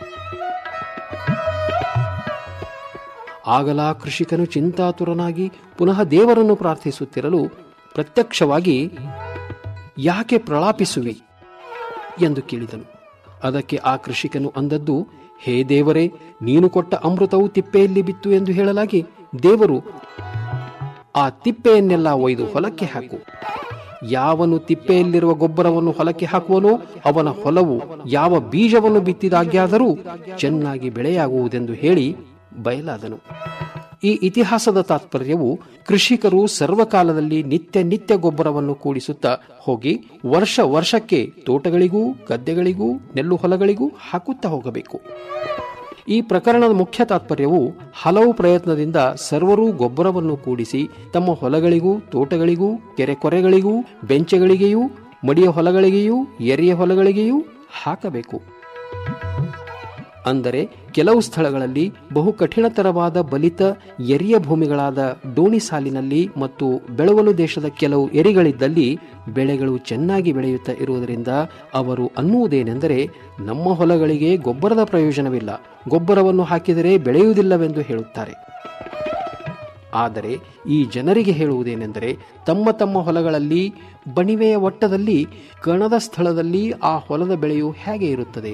ಆಗಲ ಕೃಷಿಕನು ಚಿಂತಾತುರನಾಗಿ ಪುನಃ ದೇವರನ್ನು ಪ್ರಾರ್ಥಿಸುತ್ತಿರಲು ಪ್ರತ್ಯಕ್ಷವಾಗಿ ಯಾಕೆ ಪ್ರಲಾಪಿಸುವಿ ಎಂದು ಕೇಳಿದನು ಅದಕ್ಕೆ ಆ ಕೃಷಿಕನು ಅಂದದ್ದು ಹೇ ದೇವರೇ ನೀನು ಕೊಟ್ಟ ಅಮೃತವು ತಿಪ್ಪೆಯಲ್ಲಿ ಬಿತ್ತು ಎಂದು ಹೇಳಲಾಗಿ ದೇವರು ಆ ತಿಪ್ಪೆಯನ್ನೆಲ್ಲ ಒಯ್ದು ಹೊಲಕ್ಕೆ ಹಾಕು ಯಾವನು ತಿಪ್ಪೆಯಲ್ಲಿರುವ ಗೊಬ್ಬರವನ್ನು ಹೊಲಕ್ಕೆ ಹಾಕುವನೋ ಅವನ ಹೊಲವು ಯಾವ ಬೀಜವನ್ನು ಬಿತ್ತಿದಾಗ್ಯಾದರೂ ಚೆನ್ನಾಗಿ ಬೆಳೆಯಾಗುವುದೆಂದು ಹೇಳಿ ಬಯಲಾದನು ಈ ಇತಿಹಾಸದ ತಾತ್ಪರ್ಯವು ಕೃಷಿಕರು ಸರ್ವಕಾಲದಲ್ಲಿ ನಿತ್ಯ ನಿತ್ಯ ಗೊಬ್ಬರವನ್ನು ಕೂಡಿಸುತ್ತಾ ಹೋಗಿ ವರ್ಷ ವರ್ಷಕ್ಕೆ ತೋಟಗಳಿಗೂ ಗದ್ದೆಗಳಿಗೂ ನೆಲ್ಲು ಹೊಲಗಳಿಗೂ ಹಾಕುತ್ತಾ ಹೋಗಬೇಕು ಈ ಪ್ರಕರಣದ ಮುಖ್ಯ ತಾತ್ಪರ್ಯವು ಹಲವು ಪ್ರಯತ್ನದಿಂದ ಸರ್ವರೂ ಗೊಬ್ಬರವನ್ನು ಕೂಡಿಸಿ ತಮ್ಮ ಹೊಲಗಳಿಗೂ ತೋಟಗಳಿಗೂ ಕೆರೆ ಕೊರೆಗಳಿಗೂ ಬೆಂಚೆಗಳಿಗೆಯೂ ಮಡಿಯ ಹೊಲಗಳಿಗೆಯೂ ಎರೆಯ ಹೊಲಗಳಿಗೆಯೂ ಹಾಕಬೇಕು ಅಂದರೆ ಕೆಲವು ಸ್ಥಳಗಳಲ್ಲಿ ಬಹು ಕಠಿಣತರವಾದ ಬಲಿತ ಎರಿಯ ಭೂಮಿಗಳಾದ ಡೋಣಿ ಸಾಲಿನಲ್ಲಿ ಮತ್ತು ಬೆಳವಲು ದೇಶದ ಕೆಲವು ಎರಿಗಳಿದ್ದಲ್ಲಿ ಬೆಳೆಗಳು ಚೆನ್ನಾಗಿ ಬೆಳೆಯುತ್ತಾ ಇರುವುದರಿಂದ ಅವರು ಅನ್ನುವುದೇನೆಂದರೆ ನಮ್ಮ ಹೊಲಗಳಿಗೆ ಗೊಬ್ಬರದ ಪ್ರಯೋಜನವಿಲ್ಲ ಗೊಬ್ಬರವನ್ನು ಹಾಕಿದರೆ ಬೆಳೆಯುವುದಿಲ್ಲವೆಂದು ಹೇಳುತ್ತಾರೆ ಆದರೆ ಈ ಜನರಿಗೆ ಹೇಳುವುದೇನೆಂದರೆ ತಮ್ಮ ತಮ್ಮ ಹೊಲಗಳಲ್ಲಿ ಬಣಿವೆಯ ಒಟ್ಟದಲ್ಲಿ ಕಣದ ಸ್ಥಳದಲ್ಲಿ ಆ ಹೊಲದ ಬೆಳೆಯು ಹೇಗೆ ಇರುತ್ತದೆ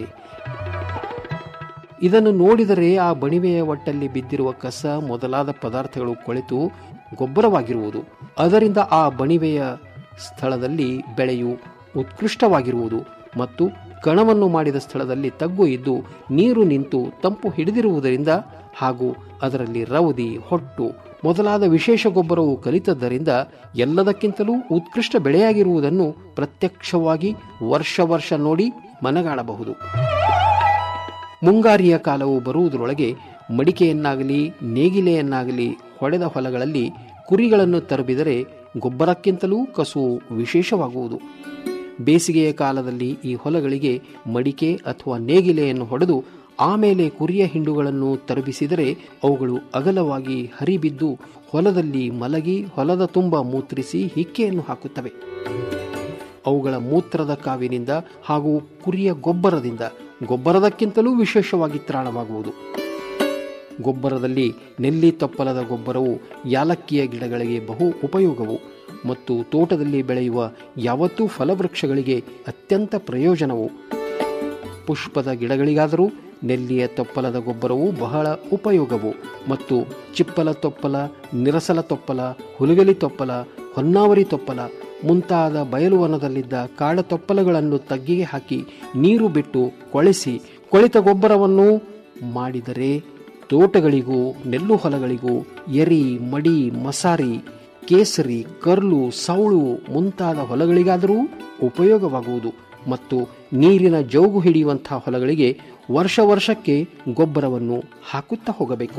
ಇದನ್ನು ನೋಡಿದರೆ ಆ ಬಣಿವೆಯ ಒಟ್ಟಲ್ಲಿ ಬಿದ್ದಿರುವ ಕಸ ಮೊದಲಾದ ಪದಾರ್ಥಗಳು ಕೊಳೆತು ಗೊಬ್ಬರವಾಗಿರುವುದು ಅದರಿಂದ ಆ ಬಣಿವೆಯ ಸ್ಥಳದಲ್ಲಿ ಬೆಳೆಯು ಉತ್ಕೃಷ್ಟವಾಗಿರುವುದು ಮತ್ತು ಕಣವನ್ನು ಮಾಡಿದ ಸ್ಥಳದಲ್ಲಿ ತಗ್ಗು ಇದ್ದು ನೀರು ನಿಂತು ತಂಪು ಹಿಡಿದಿರುವುದರಿಂದ ಹಾಗೂ ಅದರಲ್ಲಿ ರವದಿ ಹೊಟ್ಟು ಮೊದಲಾದ ವಿಶೇಷ ಗೊಬ್ಬರವು ಕಲಿತದ್ದರಿಂದ ಎಲ್ಲದಕ್ಕಿಂತಲೂ ಉತ್ಕೃಷ್ಟ ಬೆಳೆಯಾಗಿರುವುದನ್ನು ಪ್ರತ್ಯಕ್ಷವಾಗಿ ವರ್ಷ ವರ್ಷ ನೋಡಿ ಮನಗಾಣಬಹುದು ಮುಂಗಾರಿಯ ಕಾಲವು ಬರುವುದರೊಳಗೆ ಮಡಿಕೆಯನ್ನಾಗಲಿ ನೇಗಿಲೆಯನ್ನಾಗಲಿ ಹೊಡೆದ ಹೊಲಗಳಲ್ಲಿ ಕುರಿಗಳನ್ನು ತರಬಿದರೆ ಗೊಬ್ಬರಕ್ಕಿಂತಲೂ ಕಸುವು ವಿಶೇಷವಾಗುವುದು ಬೇಸಿಗೆಯ ಕಾಲದಲ್ಲಿ ಈ ಹೊಲಗಳಿಗೆ ಮಡಿಕೆ ಅಥವಾ ನೇಗಿಲೆಯನ್ನು ಹೊಡೆದು ಆಮೇಲೆ ಕುರಿಯ ಹಿಂಡುಗಳನ್ನು ತರಬಿಸಿದರೆ ಅವುಗಳು ಅಗಲವಾಗಿ ಹರಿಬಿದ್ದು ಹೊಲದಲ್ಲಿ ಮಲಗಿ ಹೊಲದ ತುಂಬ ಮೂತ್ರಿಸಿ ಹಿಕ್ಕೆಯನ್ನು ಹಾಕುತ್ತವೆ ಅವುಗಳ ಮೂತ್ರದ ಕಾವಿನಿಂದ ಹಾಗೂ ಕುರಿಯ ಗೊಬ್ಬರದಿಂದ ಗೊಬ್ಬರದಕ್ಕಿಂತಲೂ ವಿಶೇಷವಾಗಿ ತ್ರಾಣವಾಗುವುದು ಗೊಬ್ಬರದಲ್ಲಿ ನೆಲ್ಲಿ ತಪ್ಪಲದ ಗೊಬ್ಬರವು ಯಾಲಕ್ಕಿಯ ಗಿಡಗಳಿಗೆ ಬಹು ಉಪಯೋಗವು ಮತ್ತು ತೋಟದಲ್ಲಿ ಬೆಳೆಯುವ ಯಾವತ್ತೂ ಫಲವೃಕ್ಷಗಳಿಗೆ ಅತ್ಯಂತ ಪ್ರಯೋಜನವು ಪುಷ್ಪದ ಗಿಡಗಳಿಗಾದರೂ ನೆಲ್ಲಿಯ ತೊಪ್ಪಲದ ಗೊಬ್ಬರವು ಬಹಳ ಉಪಯೋಗವು ಮತ್ತು ಚಿಪ್ಪಲ ತೊಪ್ಪಲ ನಿರಸಲ ತೊಪ್ಪಲ ಹುಲಗಲಿ ತೊಪ್ಪಲ ಹೊನ್ನಾವರಿ ತೊಪ್ಪಲ ಮುಂತಾದ ಬಯಲುವನದಲ್ಲಿದ್ದ ಕಾಡ ತೊಪ್ಪಲಗಳನ್ನು ತಗ್ಗಿಗೆ ಹಾಕಿ ನೀರು ಬಿಟ್ಟು ಕೊಳೆಸಿ ಕೊಳಿತ ಗೊಬ್ಬರವನ್ನು ಮಾಡಿದರೆ ತೋಟಗಳಿಗೂ ನೆಲ್ಲು ಹೊಲಗಳಿಗೂ ಎರಿ ಮಡಿ ಮಸಾರಿ ಕೇಸರಿ ಕರ್ಲು ಸೌಳು ಮುಂತಾದ ಹೊಲಗಳಿಗಾದರೂ ಉಪಯೋಗವಾಗುವುದು ಮತ್ತು ನೀರಿನ ಜೌಗು ಹಿಡಿಯುವಂತಹ ಹೊಲಗಳಿಗೆ ವರ್ಷ ವರ್ಷಕ್ಕೆ ಗೊಬ್ಬರವನ್ನು ಹಾಕುತ್ತಾ ಹೋಗಬೇಕು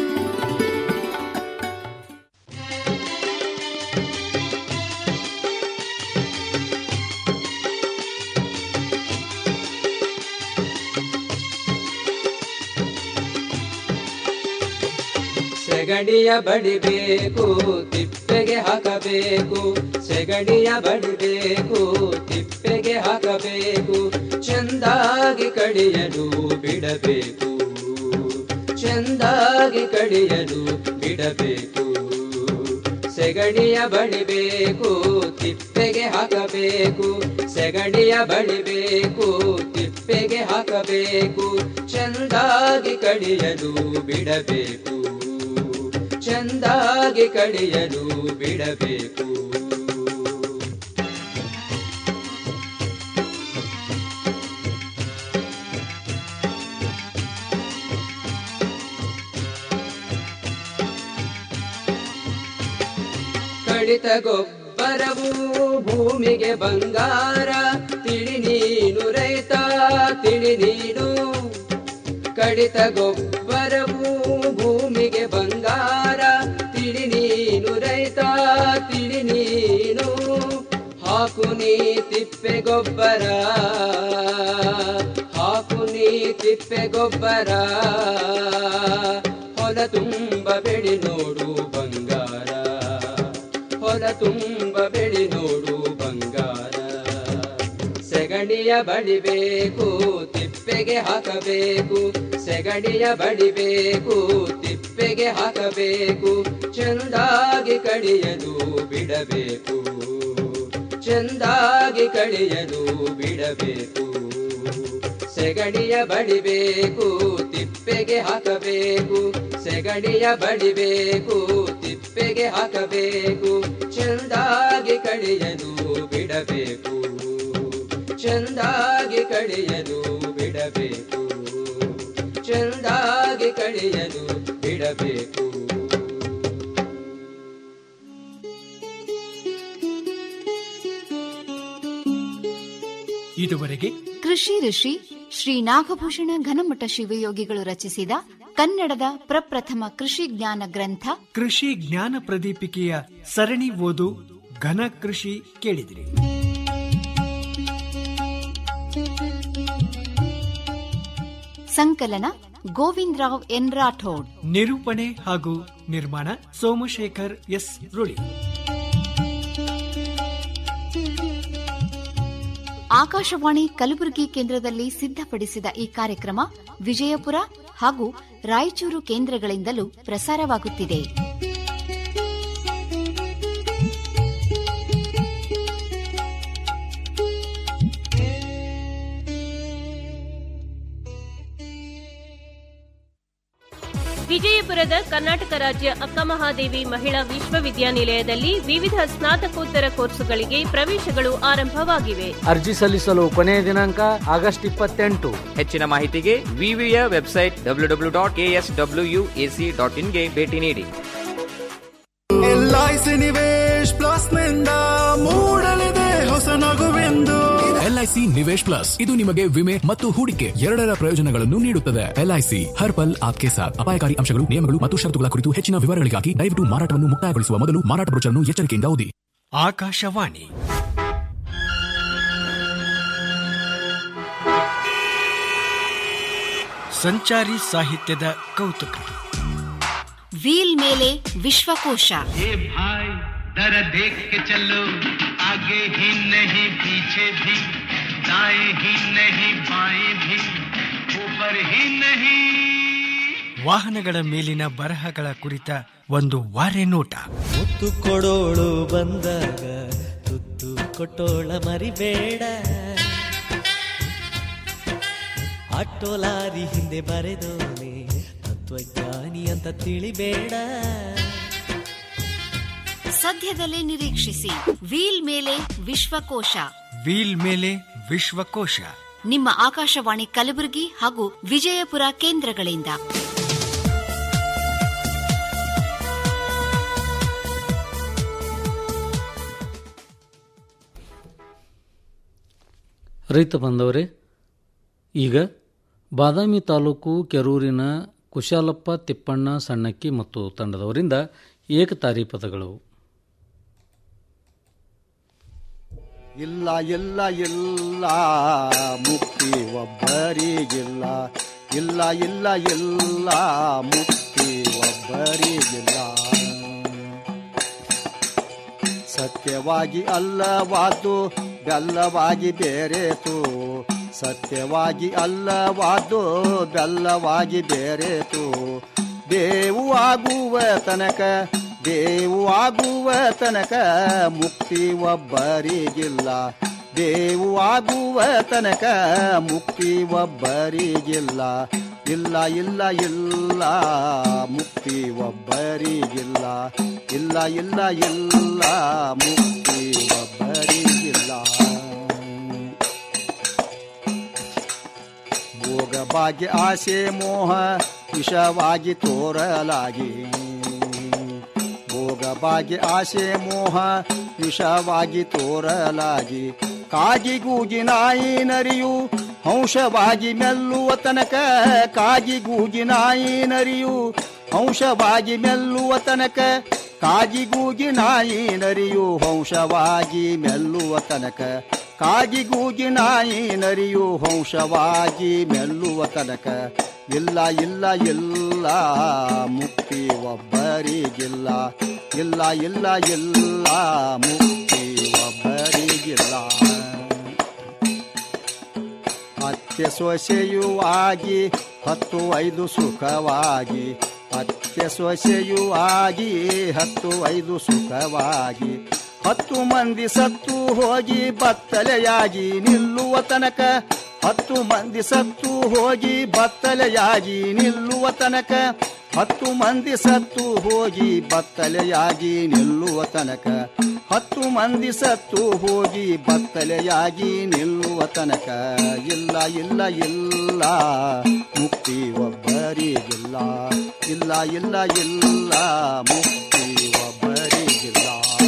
ಸೆಗಡಿಯ ಬಡಿಬೇಕು ತಿಪ್ಪೆಗೆ ಹಾಕಬೇಕು ಸೆಗಡಿಯ ಬಡಿಬೇಕು ತಿಪ್ಪೆಗೆ ಹಾಕಬೇಕು ಚೆಂದಾಗಿ ಕಡಿಯಲು ಬಿಡಬೇಕು ಚೆಂದಾಗಿ ಕಡಿಯಲು ಬಿಡಬೇಕು ಸೆಗಡಿಯ ಬಡಿಬೇಕು ತಿಪ್ಪೆಗೆ ಹಾಕಬೇಕು ಸೆಗಡಿಯ ಬಡಿಬೇಕು ತಿಪ್ಪೆಗೆ ಹಾಕಬೇಕು ಚೆಂದಾಗಿ ಕಡಿಯಲು ಬಿಡಬೇಕು ಚೆಂದಾಗಿ ಕಡಿಯಲು ಬಿಡಬೇಕು ಕಡಿತ ಗೊಬ್ಬರವು ಭೂಮಿಗೆ ಬಂಗಾರ ತಿಳಿ ನೀನು ರೈತ ತಿಳಿ ನೀನು ಕಡಿತ ಗೊಬ್ಬರವು ಭೂಮಿಗೆ ಬಂಗಾರ ತಿಳಿ ನೀನು ರೈತ ತಿಳಿ ನೀನು ಹಾಕು ನೀ ತಿಪ್ಪೆ ಗೊಬ್ಬರ ಹಾಕು ನೀ ತಿಪ್ಪೆ ಗೊಬ್ಬರ ಹೊಲ ತುಂಬ ಬೆಳಿ ನೋಡು ಬಂಗಾರ ಹೊಲ ತುಂಬ ಬೆಳಿ ನೋಡು ಬಂಗಾರ ಸೆಗಣಿಯ ಬಡಿಬೇಕು ತಿಪ್ಪೆಗೆ ಹಾಕಬೇಕು ಸೆಗಣಿಯ ಬಡಿಬೇಕು ತಿಪ್ಪೆಗೆ ಹಾಕಬೇಕು ಚೆಂದಾಗಿ ಕಡಿಯಲು ಬಿಡಬೇಕು ಚೆಂದಾಗಿ ಕಡಿಯಲು ಬಿಡಬೇಕು ಸೆಗಣಿಯ ಬಡಿಬೇಕು ತಿಪ್ಪೆಗೆ ಹಾಕಬೇಕು ಸೆಗಣಿಯ ಬಡಿಬೇಕು ತಿಪ್ಪೆಗೆ ಹಾಕಬೇಕು ಚೆಂದಾಗಿ ಕಡಿಯಲು ಬಿಡಬೇಕು ಚೆಂದಾಗಿ ಕಡಿಯಲು ಬಿಡಬೇಕು ಚೆಂದಾಗಿ ಕಡಿಯಲು ಬಿಡಬೇಕು ಇದುವರೆಗೆ ಕೃಷಿ ಋಷಿ ಶ್ರೀ ನಾಗಭೂಷಣ ಘನಮಠ ಶಿವಯೋಗಿಗಳು ರಚಿಸಿದ ಕನ್ನಡದ ಪ್ರಪ್ರಥಮ ಕೃಷಿ ಜ್ಞಾನ ಗ್ರಂಥ ಕೃಷಿ ಜ್ಞಾನ ಪ್ರದೀಪಿಕೆಯ ಸರಣಿ ಓದು ಘನ ಕೃಷಿ ಕೇಳಿದಿರಿ ಸಂಕಲನ ಗೋವಿಂದರಾವ್ ಎನ್ ರಾಠೋಡ್ ನಿರೂಪಣೆ ಹಾಗೂ ನಿರ್ಮಾಣ ಸೋಮಶೇಖರ್ ಎಸ್ ರುಳಿ ಆಕಾಶವಾಣಿ ಕಲಬುರಗಿ ಕೇಂದ್ರದಲ್ಲಿ ಸಿದ್ಧಪಡಿಸಿದ ಈ ಕಾರ್ಯಕ್ರಮ ವಿಜಯಪುರ ಹಾಗೂ ರಾಯಚೂರು ಕೇಂದ್ರಗಳಿಂದಲೂ ಪ್ರಸಾರವಾಗುತ್ತಿದೆ ವಿಜಯಪುರದ ಕರ್ನಾಟಕ ರಾಜ್ಯ ಅಕ್ಕಮಹಾದೇವಿ ಮಹಿಳಾ ವಿಶ್ವವಿದ್ಯಾನಿಲಯದಲ್ಲಿ ವಿವಿಧ ಸ್ನಾತಕೋತ್ತರ ಕೋರ್ಸುಗಳಿಗೆ ಪ್ರವೇಶಗಳು ಆರಂಭವಾಗಿವೆ ಅರ್ಜಿ ಸಲ್ಲಿಸಲು ಕೊನೆಯ ದಿನಾಂಕ ಆಗಸ್ಟ್ ಇಪ್ಪತ್ತೆಂಟು ಹೆಚ್ಚಿನ ಮಾಹಿತಿಗೆ ವಿವಿಯ website W W dot S W AC dot ಇನ್ಗೆ ಭೇಟಿ ನೀಡಿ ಎಲ್ಐಸಿ ನಿವೇಶ್ ಪ್ಲಸ್ ನಿಂದ ಮೂಡಲಿದೆ ಹೊಸ ನಗುವೆಂದು ಎಲ್ಐಸಿ ನಿವೇಶ್ ಪ್ಲಸ್ ಇದು ನಿಮಗೆ ವಿಮೆ ಮತ್ತು ಹೂಡಿಕೆ ಎರಡರ ಪ್ರಯೋಜನಗಳನ್ನು ನೀಡುತ್ತದೆ ಎಲ್ಐಸಿ ಹರ್ ಪಲ್ ಆಪ್ಕೆ ಸಾಥ್ ಅಪಾಯಕಾರಿ ಅಂಶಗಳು ನಿಯಮಗಳು ಮತ್ತು ಷರತ್ತುಗಳ ಕುರಿತು ಹೆಚ್ಚಿನ ವಿವರಗಳಿಗಾಗಿ ದಯವಿಟ್ಟು ಮಾರಾಟವನ್ನು ಮುಕ್ತಾಯಗೊಳಿಸುವ ಮೊದಲು ಮಾರಾಟ ಬ್ರೋಚರ್ನ್ನು ಎಚ್ಚರಿಕೆಯಿಂದ ಓದಿ ಆಕಾಶವಾಣಿ ಸಂಚಾರಿ ಸಾಹಿತ್ಯದ ಕೌತುಕ ವೀಲ್ ಮೇಲೆ ವಿಶ್ವಕೋಶ ये भाई दर देख के चलो आगे ही नहीं पीछे भी दाएं ही नहीं बाएं भी ऊपर ही नहीं ವಾಹನಗಳ ಮೇಲಿನ ಬರಹಗಳ ಕುರಿತ ಒಂದು ವಾರೆ ನೋಟ ಮುತ್ತು ಕೊಡೋಳು ಬಂದಾಗ ತುತ್ತು ಕೊಟ್ಟೋಳ ಮರಿಬೇಡ ಆಟೋ ಲಾರಿ ಹಿಂದೆ ಬರೆದೋನೆ ತತ್ವಜ್ಞಾನಿ ಅಂತ ತಿಳಿಬೇಡ ಸದ್ಯದಲ್ಲೇ ನಿರೀಕ್ಷಿಸಿ ವೀಲ್ ಮೇಲೆ ವಿಶ್ವಕೋಶ ವೀಲ್ ಮೇಲೆ ವಿಶ್ವಕೋಶ ನಿಮ್ಮ ಆಕಾಶವಾಣಿ ಕಲಬುರಗಿ ಹಾಗೂ ವಿಜಯಪುರ ಕೇಂದ್ರಗಳಿಂದ ರೈತ ಬಂದವರೇ ಈಗ ಬಾದಾಮಿ ತಾಲೂಕು ಕೆರೂರಿನ ಕುಶಾಲಪ್ಪ ತಿಪ್ಪಣ್ಣ ಸಣ್ಣಕ್ಕಿ ಮತ್ತು ತಂಡದವರಿಂದ ಏಕತಾರಿ ಪದಗಳು ಇಲ್ಲ ಇಲ್ಲ ಇಲ್ಲ ಮುಕ್ತಿ ಒಬ್ಬರಿಗಿಲ್ಲ ಇಲ್ಲ ಇಲ್ಲ ಇಲ್ಲ ಮುಕ್ತಿ ಒಬ್ಬರಿಗಿಲ್ಲ ಸತ್ಯವಾಗಿ ಅಲ್ಲವಾದ್ದು ಬೆಲ್ಲವಾಗಿ ಬೇರೆತು ಸತ್ಯವಾಗಿ ಅಲ್ಲವಾದ್ದು ಬೆಲ್ಲವಾಗಿ ಬೇರೆತು ಬೇವು ಆಗುವ ತನಕ ಬೇವು ಆಗುವ ತನಕ ಮುಕ್ತಿ ಒಬ್ಬರಿಗಿಲ್ಲ ಬೇವು ಆಗುವ ತನಕ ಮುಕ್ತಿ ಒಬ್ಬರಿಗಿಲ್ಲ ಇಲ್ಲ ಇಲ್ಲ ಇಲ್ಲ ಮುಕ್ತಿ ಒಬ್ಬರಿಗಿಲ್ಲ ಇಲ್ಲ ಇಲ್ಲ ಇಲ್ಲ ಮುಕ್ತಿ ಒಬ್ಬರಿಗಿಲ್ಲ ಭೋಗ ಭಾಗ್ಯ ಆಸೆ ಮೋಹ ವಿಷವಾಗಿ ತೋರಲಾಗಿ ಭೋಗ ಭಾಗ್ಯ ಆಸೆ ಮೋಹ ವಿಷವಾಗಿ ತೋರಲಾಗಿ ಕಾಗಿ ಗೂಗಿ ನಾಯಿ ನರಿಯು ಹಂಸವಾಗಿ ಮೆಲ್ಲುವ ತನಕ ಕಾಗಿ ಗೂಗಿ ನಾಯಿ ನರಿಯು ಹಂಸವಾಗಿ ಮೆಲ್ಲುವ ತನಕ ಕಾಗಿ ಗೂಗಿ ನಾಯಿ ನರಿಯು ಹಂಸವಾಗಿ ಮೆಲ್ಲುವ ತನಕ ಕಾಗಿ ಗೂಗಿ ನಾಯಿ ನರಿಯು ಹಂಸವಾಗಿ ಮೆಲ್ಲುವ ತನಕ ಇಲ್ಲ ಇಲ್ಲ ಇಲ್ಲ ಮುಕ್ತಿ ಒಬ್ಬರಿಗಿಲ್ಲ ಇಲ್ಲ ಇಲ್ಲ ಇಲ್ಲ ಮುಕ್ತಿ ಒಬ್ಬರಿಗಿಲ್ಲ ಅತ್ಯ ಸೊಸೆಯೂ ಆಗಿ ಹತ್ತು ಐದು ಸುಖವಾಗಿ ಅತ್ಯ ಸೊಸೆಯೂ ಆಗಿ ಹತ್ತು ಐದು ಸುಖವಾಗಿ ಹತ್ತು ಮಂದಿ ಸತ್ತು ಹೋಗಿ ಬತ್ತಲೆಯಾಗಿ ನಿಲ್ಲುವ ತನಕ ಹತ್ತು ಮಂದಿ ಸತ್ತು ಹೋಗಿ ಬತ್ತಲೆಯಾಗಿ ನಿಲ್ಲುವ ತನಕ ಹತ್ತು ಮಂದಿ ಸತ್ತು ಹೋಗಿ ಬತ್ತಲೆಯಾಗಿ ನಿಲ್ಲುವ ತನಕ ಹತ್ತು ಮಂದಿ ಸತ್ತು ಹೋಗಿ ಬತ್ತಲೆಯಾಗಿ ನಿಲ್ಲುವ ತನಕ ಇಲ್ಲ ಇಲ್ಲ ಇಲ್ಲ ಮುಕ್ತಿ ಒಬ್ಬರಿಗಿಲ್ಲ ಇಲ್ಲ ಇಲ್ಲ ಇಲ್ಲ ಮುಕ್ತಿ ಒಬ್ಬರಿಗಿಲ್ಲ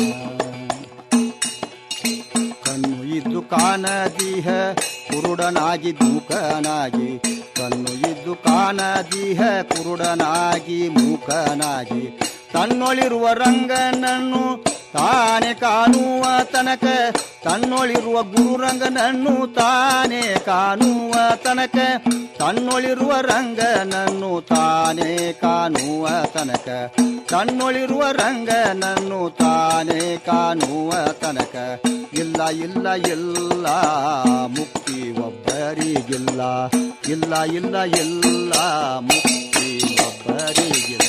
ಕಣ್ಣು ಇದ್ದು ಕಾಣದೀಹ ಕುರುಡನಾಗಿ ಮೂಕನಾಗಿ ಕಣ್ಣು ಇದ್ದು ಕಾಣದೀಹ ಕುರುಡನಾಗಿ ಮೂಕನಾಗಿ ತನ್ನೊಳಿರುವ ರಂಗನನ್ನು ತಾನೇ ಕಾಣುವ ತನಕ ತನ್ನೊಳಿರುವ ಗುರುರಂಗನನ್ನು ತಾನೇ ಕಾಣುವ ತನಕ ತನ್ನೊಳಿರುವ ರಂಗನನ್ನು ತಾನೇ ಕಾಣುವ ತನಕ ತನ್ನೊಳಿರುವ ರಂಗನನ್ನು ತಾನೇ ಕಾಣುವ ತನಕ ಇಲ್ಲ ಇಲ್ಲ ಇಲ್ಲ ಮುಕ್ತಿ ಒಬ್ಬರಿಗಿಲ್ಲ ಇಲ್ಲ ಇಲ್ಲ ಇಲ್ಲ ಮುಕ್ತಿ ಒಬ್ಬರಿಗಿಲ್ಲ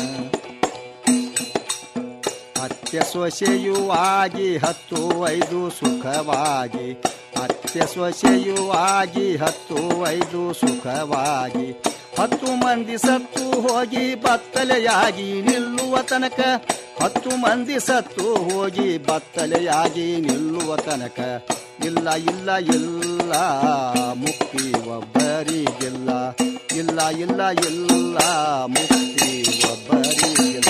ಅತ್ಯ ಸೊಸೆಯೂ ಆಗಿ ಹತ್ತು ಐದು ಸುಖವಾಗಿ ಅತ್ಯ ಸೊಸೆಯೂ ಆಗಿ ಹತ್ತು ಐದು ಸುಖವಾಗಿ ಹತ್ತು ಮಂದಿ ಸತ್ತು ಹೋಗಿ ಬತ್ತಲೆಯಾಗಿ ನಿಲ್ಲುವ ತನಕ ಹತ್ತು ಮಂದಿ ಸತ್ತು ಹೋಗಿ ಬತ್ತಲೆಯಾಗಿ ನಿಲ್ಲುವ ತನಕ ಇಲ್ಲ ಇಲ್ಲ ಇಲ್ಲ ಮುಕ್ತಿ ಒಬ್ಬರಿಗಿಲ್ಲ ಇಲ್ಲ ಇಲ್ಲ ಇಲ್ಲ ಮುಕ್ತಿ ಒಬ್ಬರಿಗಿಲ್ಲ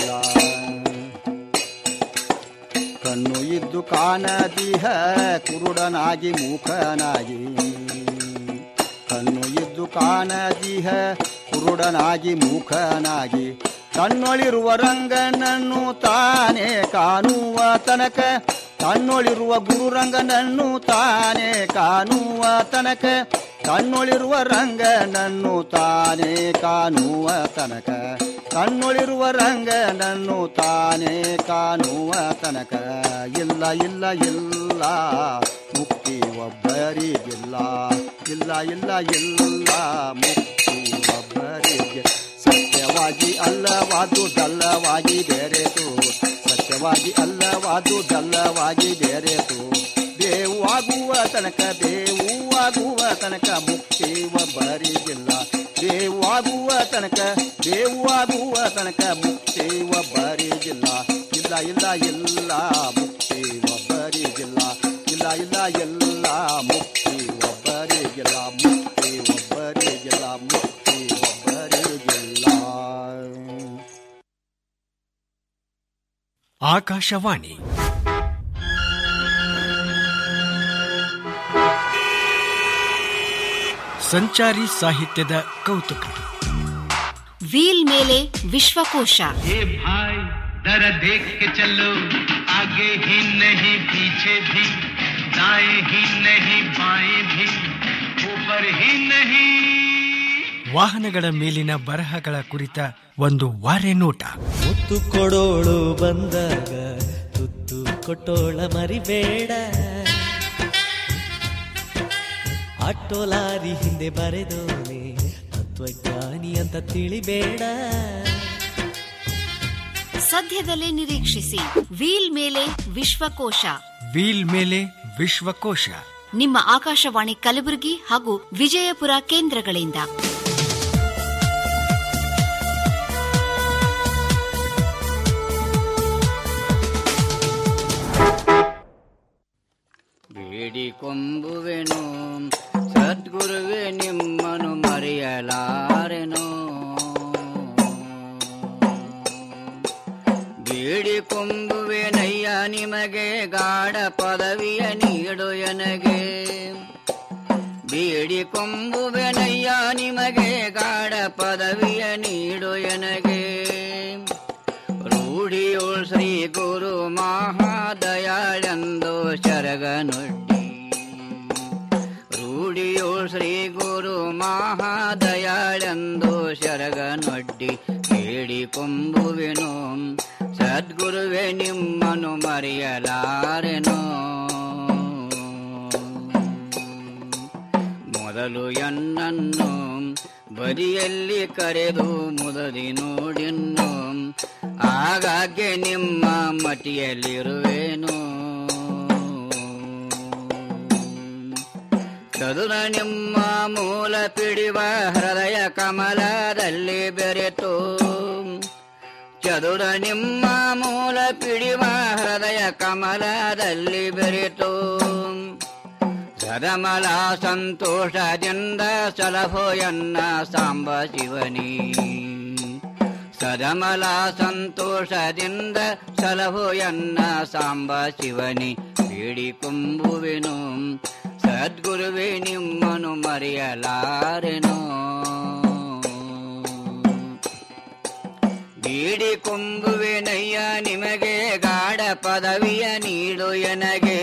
ಕಣ್ಣು ಇದ್ದು ಕಾಣದಿಹ ಕುರುಡನಾಗಿ ಮೂಕನಾಗಿ ಕಣ್ಣು ಇದ್ದು ಕಾಣದಿಹ ಕುರುಡನಾಗಿ ಮೂಕನಾಗಿ ತನ್ನೊಳಿರುವ ರಂಗನನ್ನು ತಾನೇ ಕಾಣುವ ತನಕ ತನ್ನೊಳಿರುವ ಗುರುರಂಗನನ್ನು ತಾನೇ ಕಾಣುವ ತನಕ ತನ್ನೊಳಿರುವ ರಂಗನನ್ನು ತಾನೇ ಕಾಣುವ ತನಕ ತನ್ನೊಳಿರುವ ರಂಗನನ್ನು ತಾನೇ ಕಾಣುವ ತನಕ ಇಲ್ಲ ಇಲ್ಲ ಇಲ್ಲ ಮುಕ್ತಿ ಒಬ್ಬರಿಗಿಲ್ಲ ಇಲ್ಲ ಇಲ್ಲ ಇಲ್ಲ ಮುಕ್ತಿ ಒಬ್ಬರಿಗೆ ಸತ್ಯವಾಗಿ ಅಲ್ಲವಾದು ಡಲ್ಲವಾಗಿ ಬೇರೆತು ಸತ್ಯವಾಗಿ ಅಲ್ಲವಾದು ಡಲ್ಲವಾಗಿ ಬೇರೆತು ಬೇವು ಆಗುವ ತನಕ ಬೇವು ಆಗುವ ತನಕ ಮುಕ್ತಿ ಒಬ್ಬರಿಗಿಲ್ಲ ಬೇವು ಆಗುವ ತನಕ ಬೇವು ಆಗುವ ತನಕ ಮುಕ್ತಿ ಒಬ್ಬರಿಗಿಲ್ಲ ಇಲ್ಲ ಇಲ್ಲ ಇಲ್ಲ ಮುಕ್ತಿ ಒಬ್ಬರಿಗಿಲ್ಲ ಇಲ್ಲ ಇಲ್ಲ ಇಲ್ಲ ಮುಕ್ತಿ ಒಬ್ಬರಿಗಿಲ್ಲ ಮುಕ್ತಿ ಒಬ್ಬರಿಗಿಲ್ಲ ಮುಕ್ತಿ ಒಬ್ಬರಿಗಿಲ್ಲ ಆಕಾಶವಾಣಿ ಸಂಚಾರಿ ಸಾಹಿತ್ಯದ ಕೌತುಕ ವೀಲ್ ಮೇಲೆ ವಿಶ್ವಕೋಶ ये भाई दर देख के चलो आगे ही नहीं पीछे भी दाएं ही नहीं बाएं भी ऊपर ही नहीं ವಾಹನಗಳ ಮೇಲಿನ ಬರಹಗಳ ಕುರಿತ ಒಂದು ವಾರೆ ನೋಟ ಮುತ್ತು ಕೊಡೋಳು ಬಂದಾಗ ತುತ್ತು ಕೊಟ್ಟೋಳ ಮರಿಬೇಡ ಆಟೋ ಲಾರಿ ಹಿಂದೆ ಬರೆದೋನೆ ತತ್ವಜ್ಞಾನಿ ಅಂತ ತಿಳಿಬೇಡ ಸದ್ಯದಲ್ಲೇ ನಿರೀಕ್ಷಿಸಿ ವೀಲ್ ಮೇಲೆ ವಿಶ್ವಕೋಶ ವೀಲ್ ಮೇಲೆ ವಿಶ್ವಕೋಶ ನಿಮ್ಮ ಆಕಾಶವಾಣಿ ಕಲಬುರಗಿ ಹಾಗೂ ವಿಜಯಪುರ ಕೇಂದ್ರಗಳಿಂದ ಬೇಡಿಕೊಂಬುವೆನು ಸದ್ಗುರುವೆ ನಿಮ್ಮನು ಮರೆಯಲಾರೆನು ಬೇಡಿಕೊಂಬುವೆನಯ್ಯ ನಿಮಗೆ ಗಾಢ ಪದವಿಯ ನೀಡು ಎನಗೆ ಬೇಡಿಕೊಂಬುವೆನಯ್ಯ ನಿಮಗೆ ಗಾಢ ಪದವಿಯ ನೀಡು ಎನಗೆ ರೂಢಿಯೋಳ್ ಶ್ರೀ ಗುರು ಮಹಾದಯಾಳೆಂದು ಶರಗನೊಡ್ಡಿ ರೂಢಿಯೋಳ್ ಶ್ರೀ ಗುರು ಮಹಾದಯಾಳೆಂದು ಶರಗನೊಡ್ಡಿ ಬೇಡಿಕೊಂಬುವೆನು ಸದ್ಗುರುವೆ ನಿಮ್ಮನು ಮರೆಯಲಾರೆನೋ ಮೊದಲು ಎನ್ನನ್ನು ಬದಿಯಲ್ಲಿ ಕರೆದು ಮುದದಿ ನೋಡಿನ್ನು ಆಗಾಗ್ಗೆ ನಿಮ್ಮ ಮಟಿಯಲ್ಲಿರುವೆನು ಚದುರ ನಿಮ್ಮ ಮೂಲ ಪಿಡಿವ ಹೃದಯ ಕಮಲದಲ್ಲಿ ಬೆರೆತು ಚದುರ ನಿಮ್ಮ ಮೂಲ ಪಿಡಿವ ಹೃದಯ ಕಮಲದಲ್ಲಿ ಬೆರೆತು ಸದಮಲ ಸಂತೋಷದಿಂದ ಸಲಹೋ ಎನ್ನ ಸಾಂಬ ಶಿವನಿ ಸದಮಲ ಸಂತೋಷದಿಂದ ಸಲಹೋ ಎನ್ನ ಸಾಂಬ ಶಿವನಿ ಬೇಡಿಕೊಂಬುವೆನು ಸದ್ಗುರುವೆ ನಿಮ್ಮನು ಮರೆಯಲಾರೆನೋ ಬೇಡಿಕೊಂಬುವೆನಯ್ಯ ನಿಮಗೆ ಗಾಢ ಪದವಿಯ ನೀಡು ಎನಗೆ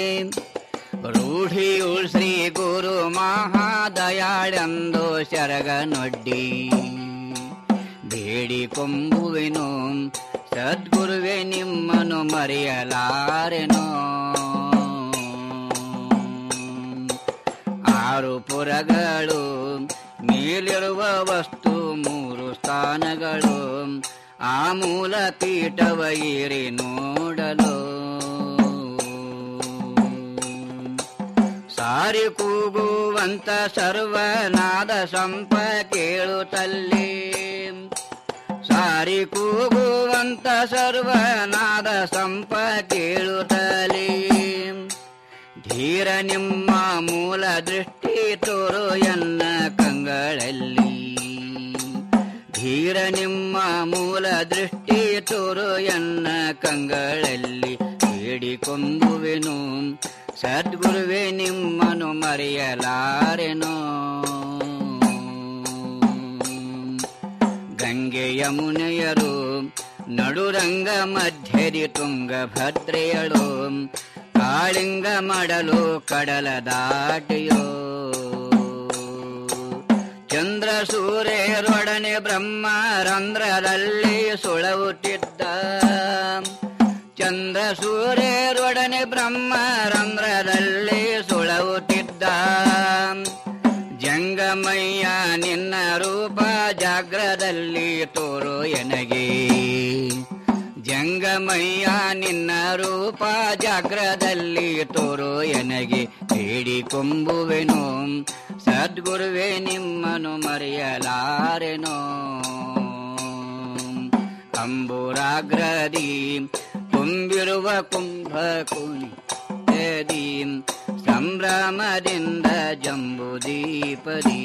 ರೂಢಿಯುಳ್ ಶ್ರೀ ಗುರು ಮಹಾದಯಾಳೆಂದು ಶರಗನೊಡ್ಡಿ ಬೇಡಿಕೊಂಬುವೆನು ಸದ್ಗುರುವೆ ನಿಮ್ಮನು ಮರೆಯಲಾರೆನೋ ಆರು ಪುರಗಳು ಮೇಲಿರುವ ವಸ್ತು ಮೂರು ಸ್ಥಾನಗಳು ಆ ಮೂಲ ಪೀಠವ ಏರಿ ನೋಡಲು ಸಾರಿ ಕೂಗುವಂತ ಸರ್ವನಾದ ಸಂಪ ಕೇಳುತ್ತಲ್ಲಿ ಸಾರಿ ಕೂಗುವಂತ ಸರ್ವನಾದ ಸಂಪ ಕೇಳುತ್ತಲಿ ಧೀರ ನಿಮ್ಮ ಮೂಲ ದೃಷ್ಟಿ ತೋರು ಎನ್ನ ಕಂಗಳಲ್ಲಿ ಧೀರ ನಿಮ್ಮ ಮೂಲ ದೃಷ್ಟಿ ತೋರು ಎನ್ನ ಕಂಗಳಲ್ಲಿ ಬೇಡಿಕೊಂಬುವೆನು ಸದ್ಗುರುವೆ ನಿಮ್ಮನು ಮರೆಯಲಾರೆನೋ ಗಂಗೆ ಯಮುನೆಯರು ನಡುರಂಗ ಮಧ್ಯದಿ ತುಂಗಭದ್ರೆಯಳು ಕಾಳಿಂಗ ಮಾಡಲು ಕಡಲ ದಾಟಿಯೋ ಚಂದ್ರ ಸೂರ್ಯರೊಡನೆ ಬ್ರಹ್ಮರಂಧ್ರದಲ್ಲಿ ಸುಳವುತ್ತಿದ್ದ ಚಂದ್ರ ಸೂರ್ಯರೊಡನೆ ಬ್ರಹ್ಮರಂಧ್ರದಲ್ಲಿ ಸುಳವುತ್ತಿದ್ದ ಜಂಗಮಯ್ಯ ನಿನ್ನ ರೂಪ ಜಾಗ್ರದಲ್ಲಿ ತೋರು ಎನಗೆ ಜಂಗಮಯ್ಯ ನಿನ್ನ ರೂಪ ಜಾಗ್ರದಲ್ಲಿ ತೋರು ಎನಗೆ ಬೇಡಿಕೊಂಬುವೆನು ಸದ್ಗುರುವೆ ನಿಮ್ಮನು ಮರೆಯಲಾರೆನೋ ಅಂಬುರಾಗ್ರದಿ ತುಂಬಿರುವ ಕುಂಭ ಕುಣಿ ಸಂಭ್ರಮದಿಂದ ಜಂಬುದೀಪದಿ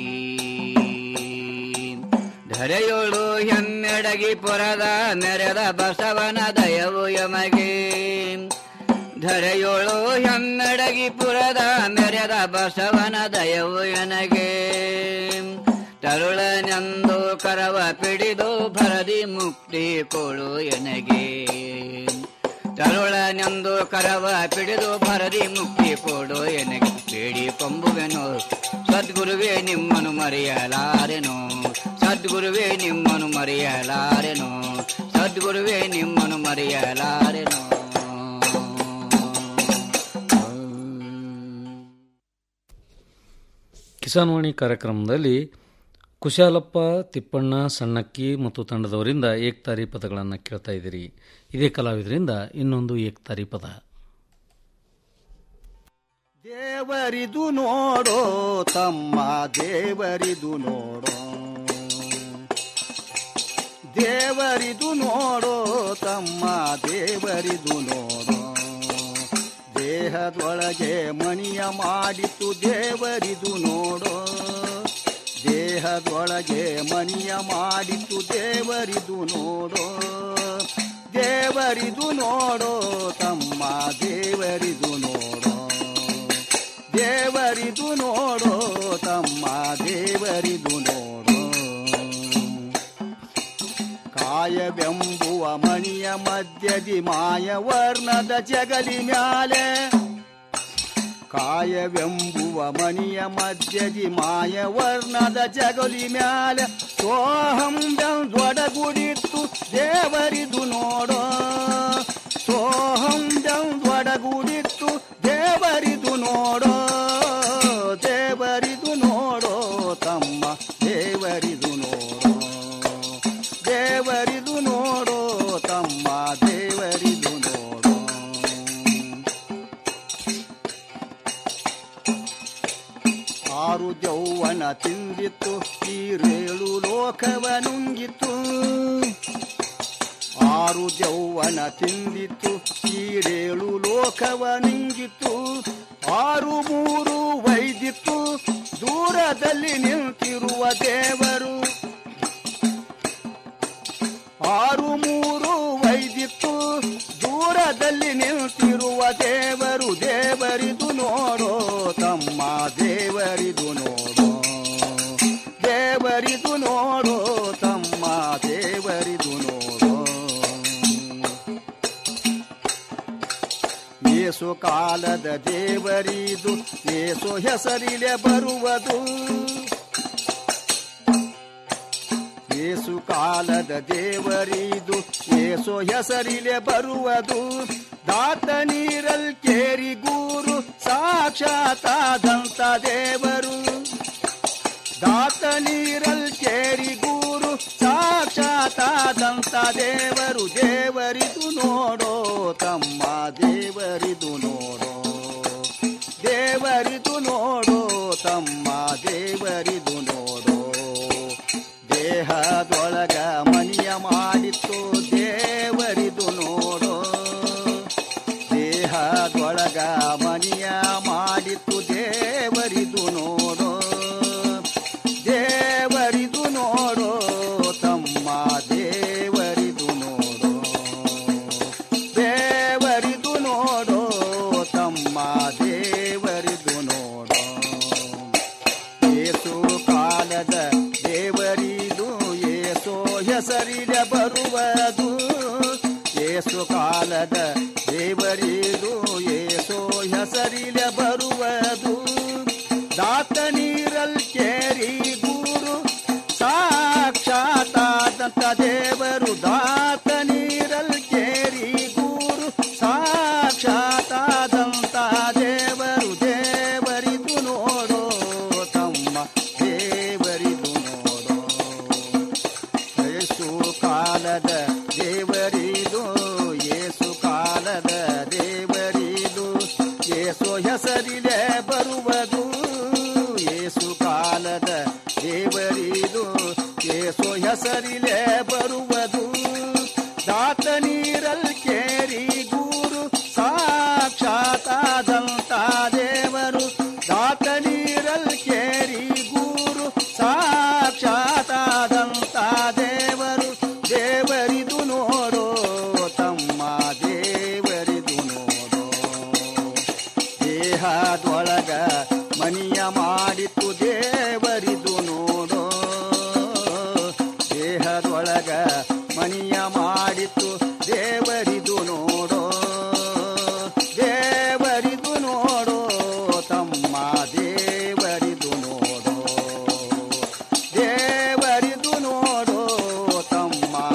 ಧರೆಯೋಳು ಹೆಮ್ಮೆಡಗಿ ಪುರದ ಮೆರೆದ ಬಸವನ ದಯವು ಯಮಗೆ ಧರೆಯೋಳು ಹೆಮ್ಮೆಡಗಿ ಪುರದ ಮೆರೆದ ಬಸವನ ದಯವು ಎನಗೆ ತರುಳನೆಂದು ಕರವ ಪಿಡಿದು ಭರದಿ ಮುಕ್ತಿ ಕೊಡು ಎನಗೆ ತರುಳನೆಂದು ಕರವ ಪಿಡಿದು ಭರದಿ ಮುಕ್ತಿ ಕೊಡು ಎನಗೆ ಬೇಡಿ ಕೊಂಬುವೆನು ಸದ್ಗುರುವೇ ನಿಮ್ಮನು ಮರೆಯಲಾರೆನು ಸದ್ಗುರುವೇ ನಿಮ್ಮನು ಮರೆಯಲಾರೆನು ಸದ್ಗುರುವೇ ನಿಮ್ಮನು ಮರೆಯಲಾರೆನು ಕಿಸಾನ್ ವಾಣಿ ಕಾರ್ಯಕ್ರಮದಲ್ಲಿ ಕುಶಾಲಪ್ಪ ತಿಪ್ಪಣ್ಣ ಸಣ್ಣಕ್ಕಿ ಮತ್ತು ತಂಡದವರಿಂದ ಏಕ್ತಾರಿ ಪದಗಳನ್ನು ಕೇಳ್ತಾ ಇದ್ದೀರಿ ಇದೇ ಕಲಾವಿದರಿಂದ ಇನ್ನೊಂದು ಏಕ್ತಾರಿ ಪದ ದೇವರಿದು ನೋಡೋ ತಮ್ಮ ದೇವರಿದು ನೋಡೋ ದೇವರಿದು ನೋಡೋ ತಮ್ಮ ದೇವರಿದು ನೋಡೋ ದೇಹದೊಳಗೆ ಮಣಿಯ ಮಾಡಿತು ದೇವರಿದು ನೋಡೋ ದೇಹದೊಳಗೆ ಮಣಿಯ ಮಾಡಿತು ದೇವರಿದು ನೋಡೋ ದೇವರಿದು ನೋಡೋ ತಮ್ಮ ದೇವರಿದು ನೋಡೋ ದೇವರಿದು ನೋಡೋ ತಮ್ಮ ದೇವರಿದು ನೋಡೋ ಕಾಯವೆಂಬುವ ಮಣಿಯ ಮಧ್ಯದಿ ಮಾಯ ವರ್ಣದ ಜಗಲಿ ಮ್ಯಾಲೆ ಕಾಯವೆಂಬುವ ಮಣಿಯ ಮಧ್ಯದಿ ಮಾಯ ವರ್ಣದ ಜಗಲಿ ಮ್ಯಾಲೆ ಸೋಹಂ ಒಡಗುಡಿತ್ತು ದೇವರಿದು ನೋಡೋ ಸೋಹಂ ಒಡಗುಡಿತ್ತು ದೇವರಿದು ನೋಡೋ ದೇವರಿದು ನೋಡೋ ತಮ್ಮ ದೇವರಿದು ನೋಡೋ ದೇವರಿದು ನೋಡೋ ತಮ್ಮ ದೇವರಿದು ನೋಡೋ ಆರು ಜೌವನ ತಿಂದಿತ್ತು ಈರೇಳು ಲೋಕವ ನುಂಗಿತ್ತು ಆರು ಜೌವನ ತಿಂದಿತ್ತು ಈರೇಳು ಲೋಕವ ನುಂಗಿತ್ತು ಆರು ಮೂರು ವೈದಿತ್ತು ದೂರದಲ್ಲಿ ನಿಂತಿರುವ ದೇವರು ಆರು ಮೂರು ವೈದಿತ್ತು ದೂರದಲ್ಲಿ ನಿಂತಿರುವ ದೇವರು ದೇವರಿದು ನೋಡೋ ತಮ್ಮ ದೇವರಿದು ನೋಡೋ ದೇವರಿದು ನೋಡೋ ತಮ್ಮ ದೇವರಿದು ನೋಡೋ ಏಸು ಕಾಲದ ದೇವರಿದು ಏಸು ಹೆಸರಿಲೆ ಬರುವುದು ಏಸು ಕಾಲದ ದೇವರಿದು ಏಸು ಹೆಸರಿಲೆ ಬರುವುದು ದಾತ ನೀರಲ್ ಕೇರಿ ಗೂರು ಸಾಕ್ಷಾತಾದಂತ ದೇವರು ದಾತ ನೀರಲ್ ಕೇರಿ ಗೂರು ಸಾಕ್ಷಾತಾದಂತ ದೇವರು ದೇವರಿದು ನೋಡೋ ತಮ್ಮ ದೇವರಿದು ನೋಡೋ ದೇವರಿದು ನೋಡೋ ತಮ್ಮ ದೇವರಿದು ನೋಡೋ ದೇಹದೊಳಗ ಮನಿಯ ಮಾಡಿತ್ತು ದೇವರಿದು ನೋಡೋ ದೇಹದೊಳಗ ಮನಿಯ ಮಾಡಿತ್ತು ದೇವರಿದು ನೋಡೋ ದೇವರಿದು ನೋಡೋ ತಮ್ಮ ದೇವರಿದು ನೋಡೋ ದೇವರಿದು ನೋಡೋ ತಮ್ಮ ದೇವರಿದು ನೋಡೋ ಏಸು ಕಾಲದ ದೇವರಿದು ಏಸೋ ಹೆಸರಿನ ಬರುವುದು ಏಸು ಕಾಲದ ದೇವರಿದು ಏಸೋ ಹೆಸರಿನ ಬರುವುದು ದಾತ ನೀರಲ್ ಕೇರಿ ಗುರು ಸಾಕ್ಷಾತಾದಂತ ದೇವರು ದಾತ ನೀರಲ್ ಕೇರಿ ಗುರು ಸಾಕ್ಷಾತಾದಂತ ದೇವರು ದೇವರಿದು ನೋಡೋ ತಮ್ಮ ದೇವರಿದು ನೋಡೋ ಏಸು ಕಾಲದ ದೇವರಿದು ಏಸು ಕಾಲದ ದೇವರಿದು ಏಸು ಹೆಸರಿಲೆ ಬರುವುದು ಏಸು ಕಾಲದ ದೇವರಿದು ಏಸು ಹೆಸರಿಲೆ ಬರುವುದು ದಾತ ನೀರಲ್ ಕೇರಿ ಗುರು ಸಾಕ್ಷಾತಾದಂತ ದೇವರು ದಾತ ನೀರಲ್ ಕೇರಿ ಗುರು ಸಾಕ್ಷಾತಾದಂತ ದೇವರು ದೇವರಿದು ನೋಡೋ ತಮ್ಮ ದೇವರಿದು ನೋಡೋ ಮಾಡಿತು ದೇವರಿದು ನೋಡೋ ದೇಹದೊಳಗ ಮನಿಯ ಮಾಡಿತು ದೇವರಿದು ನೋಡೋ ದೇವರಿದು ನೋಡೋ ತಮ್ಮ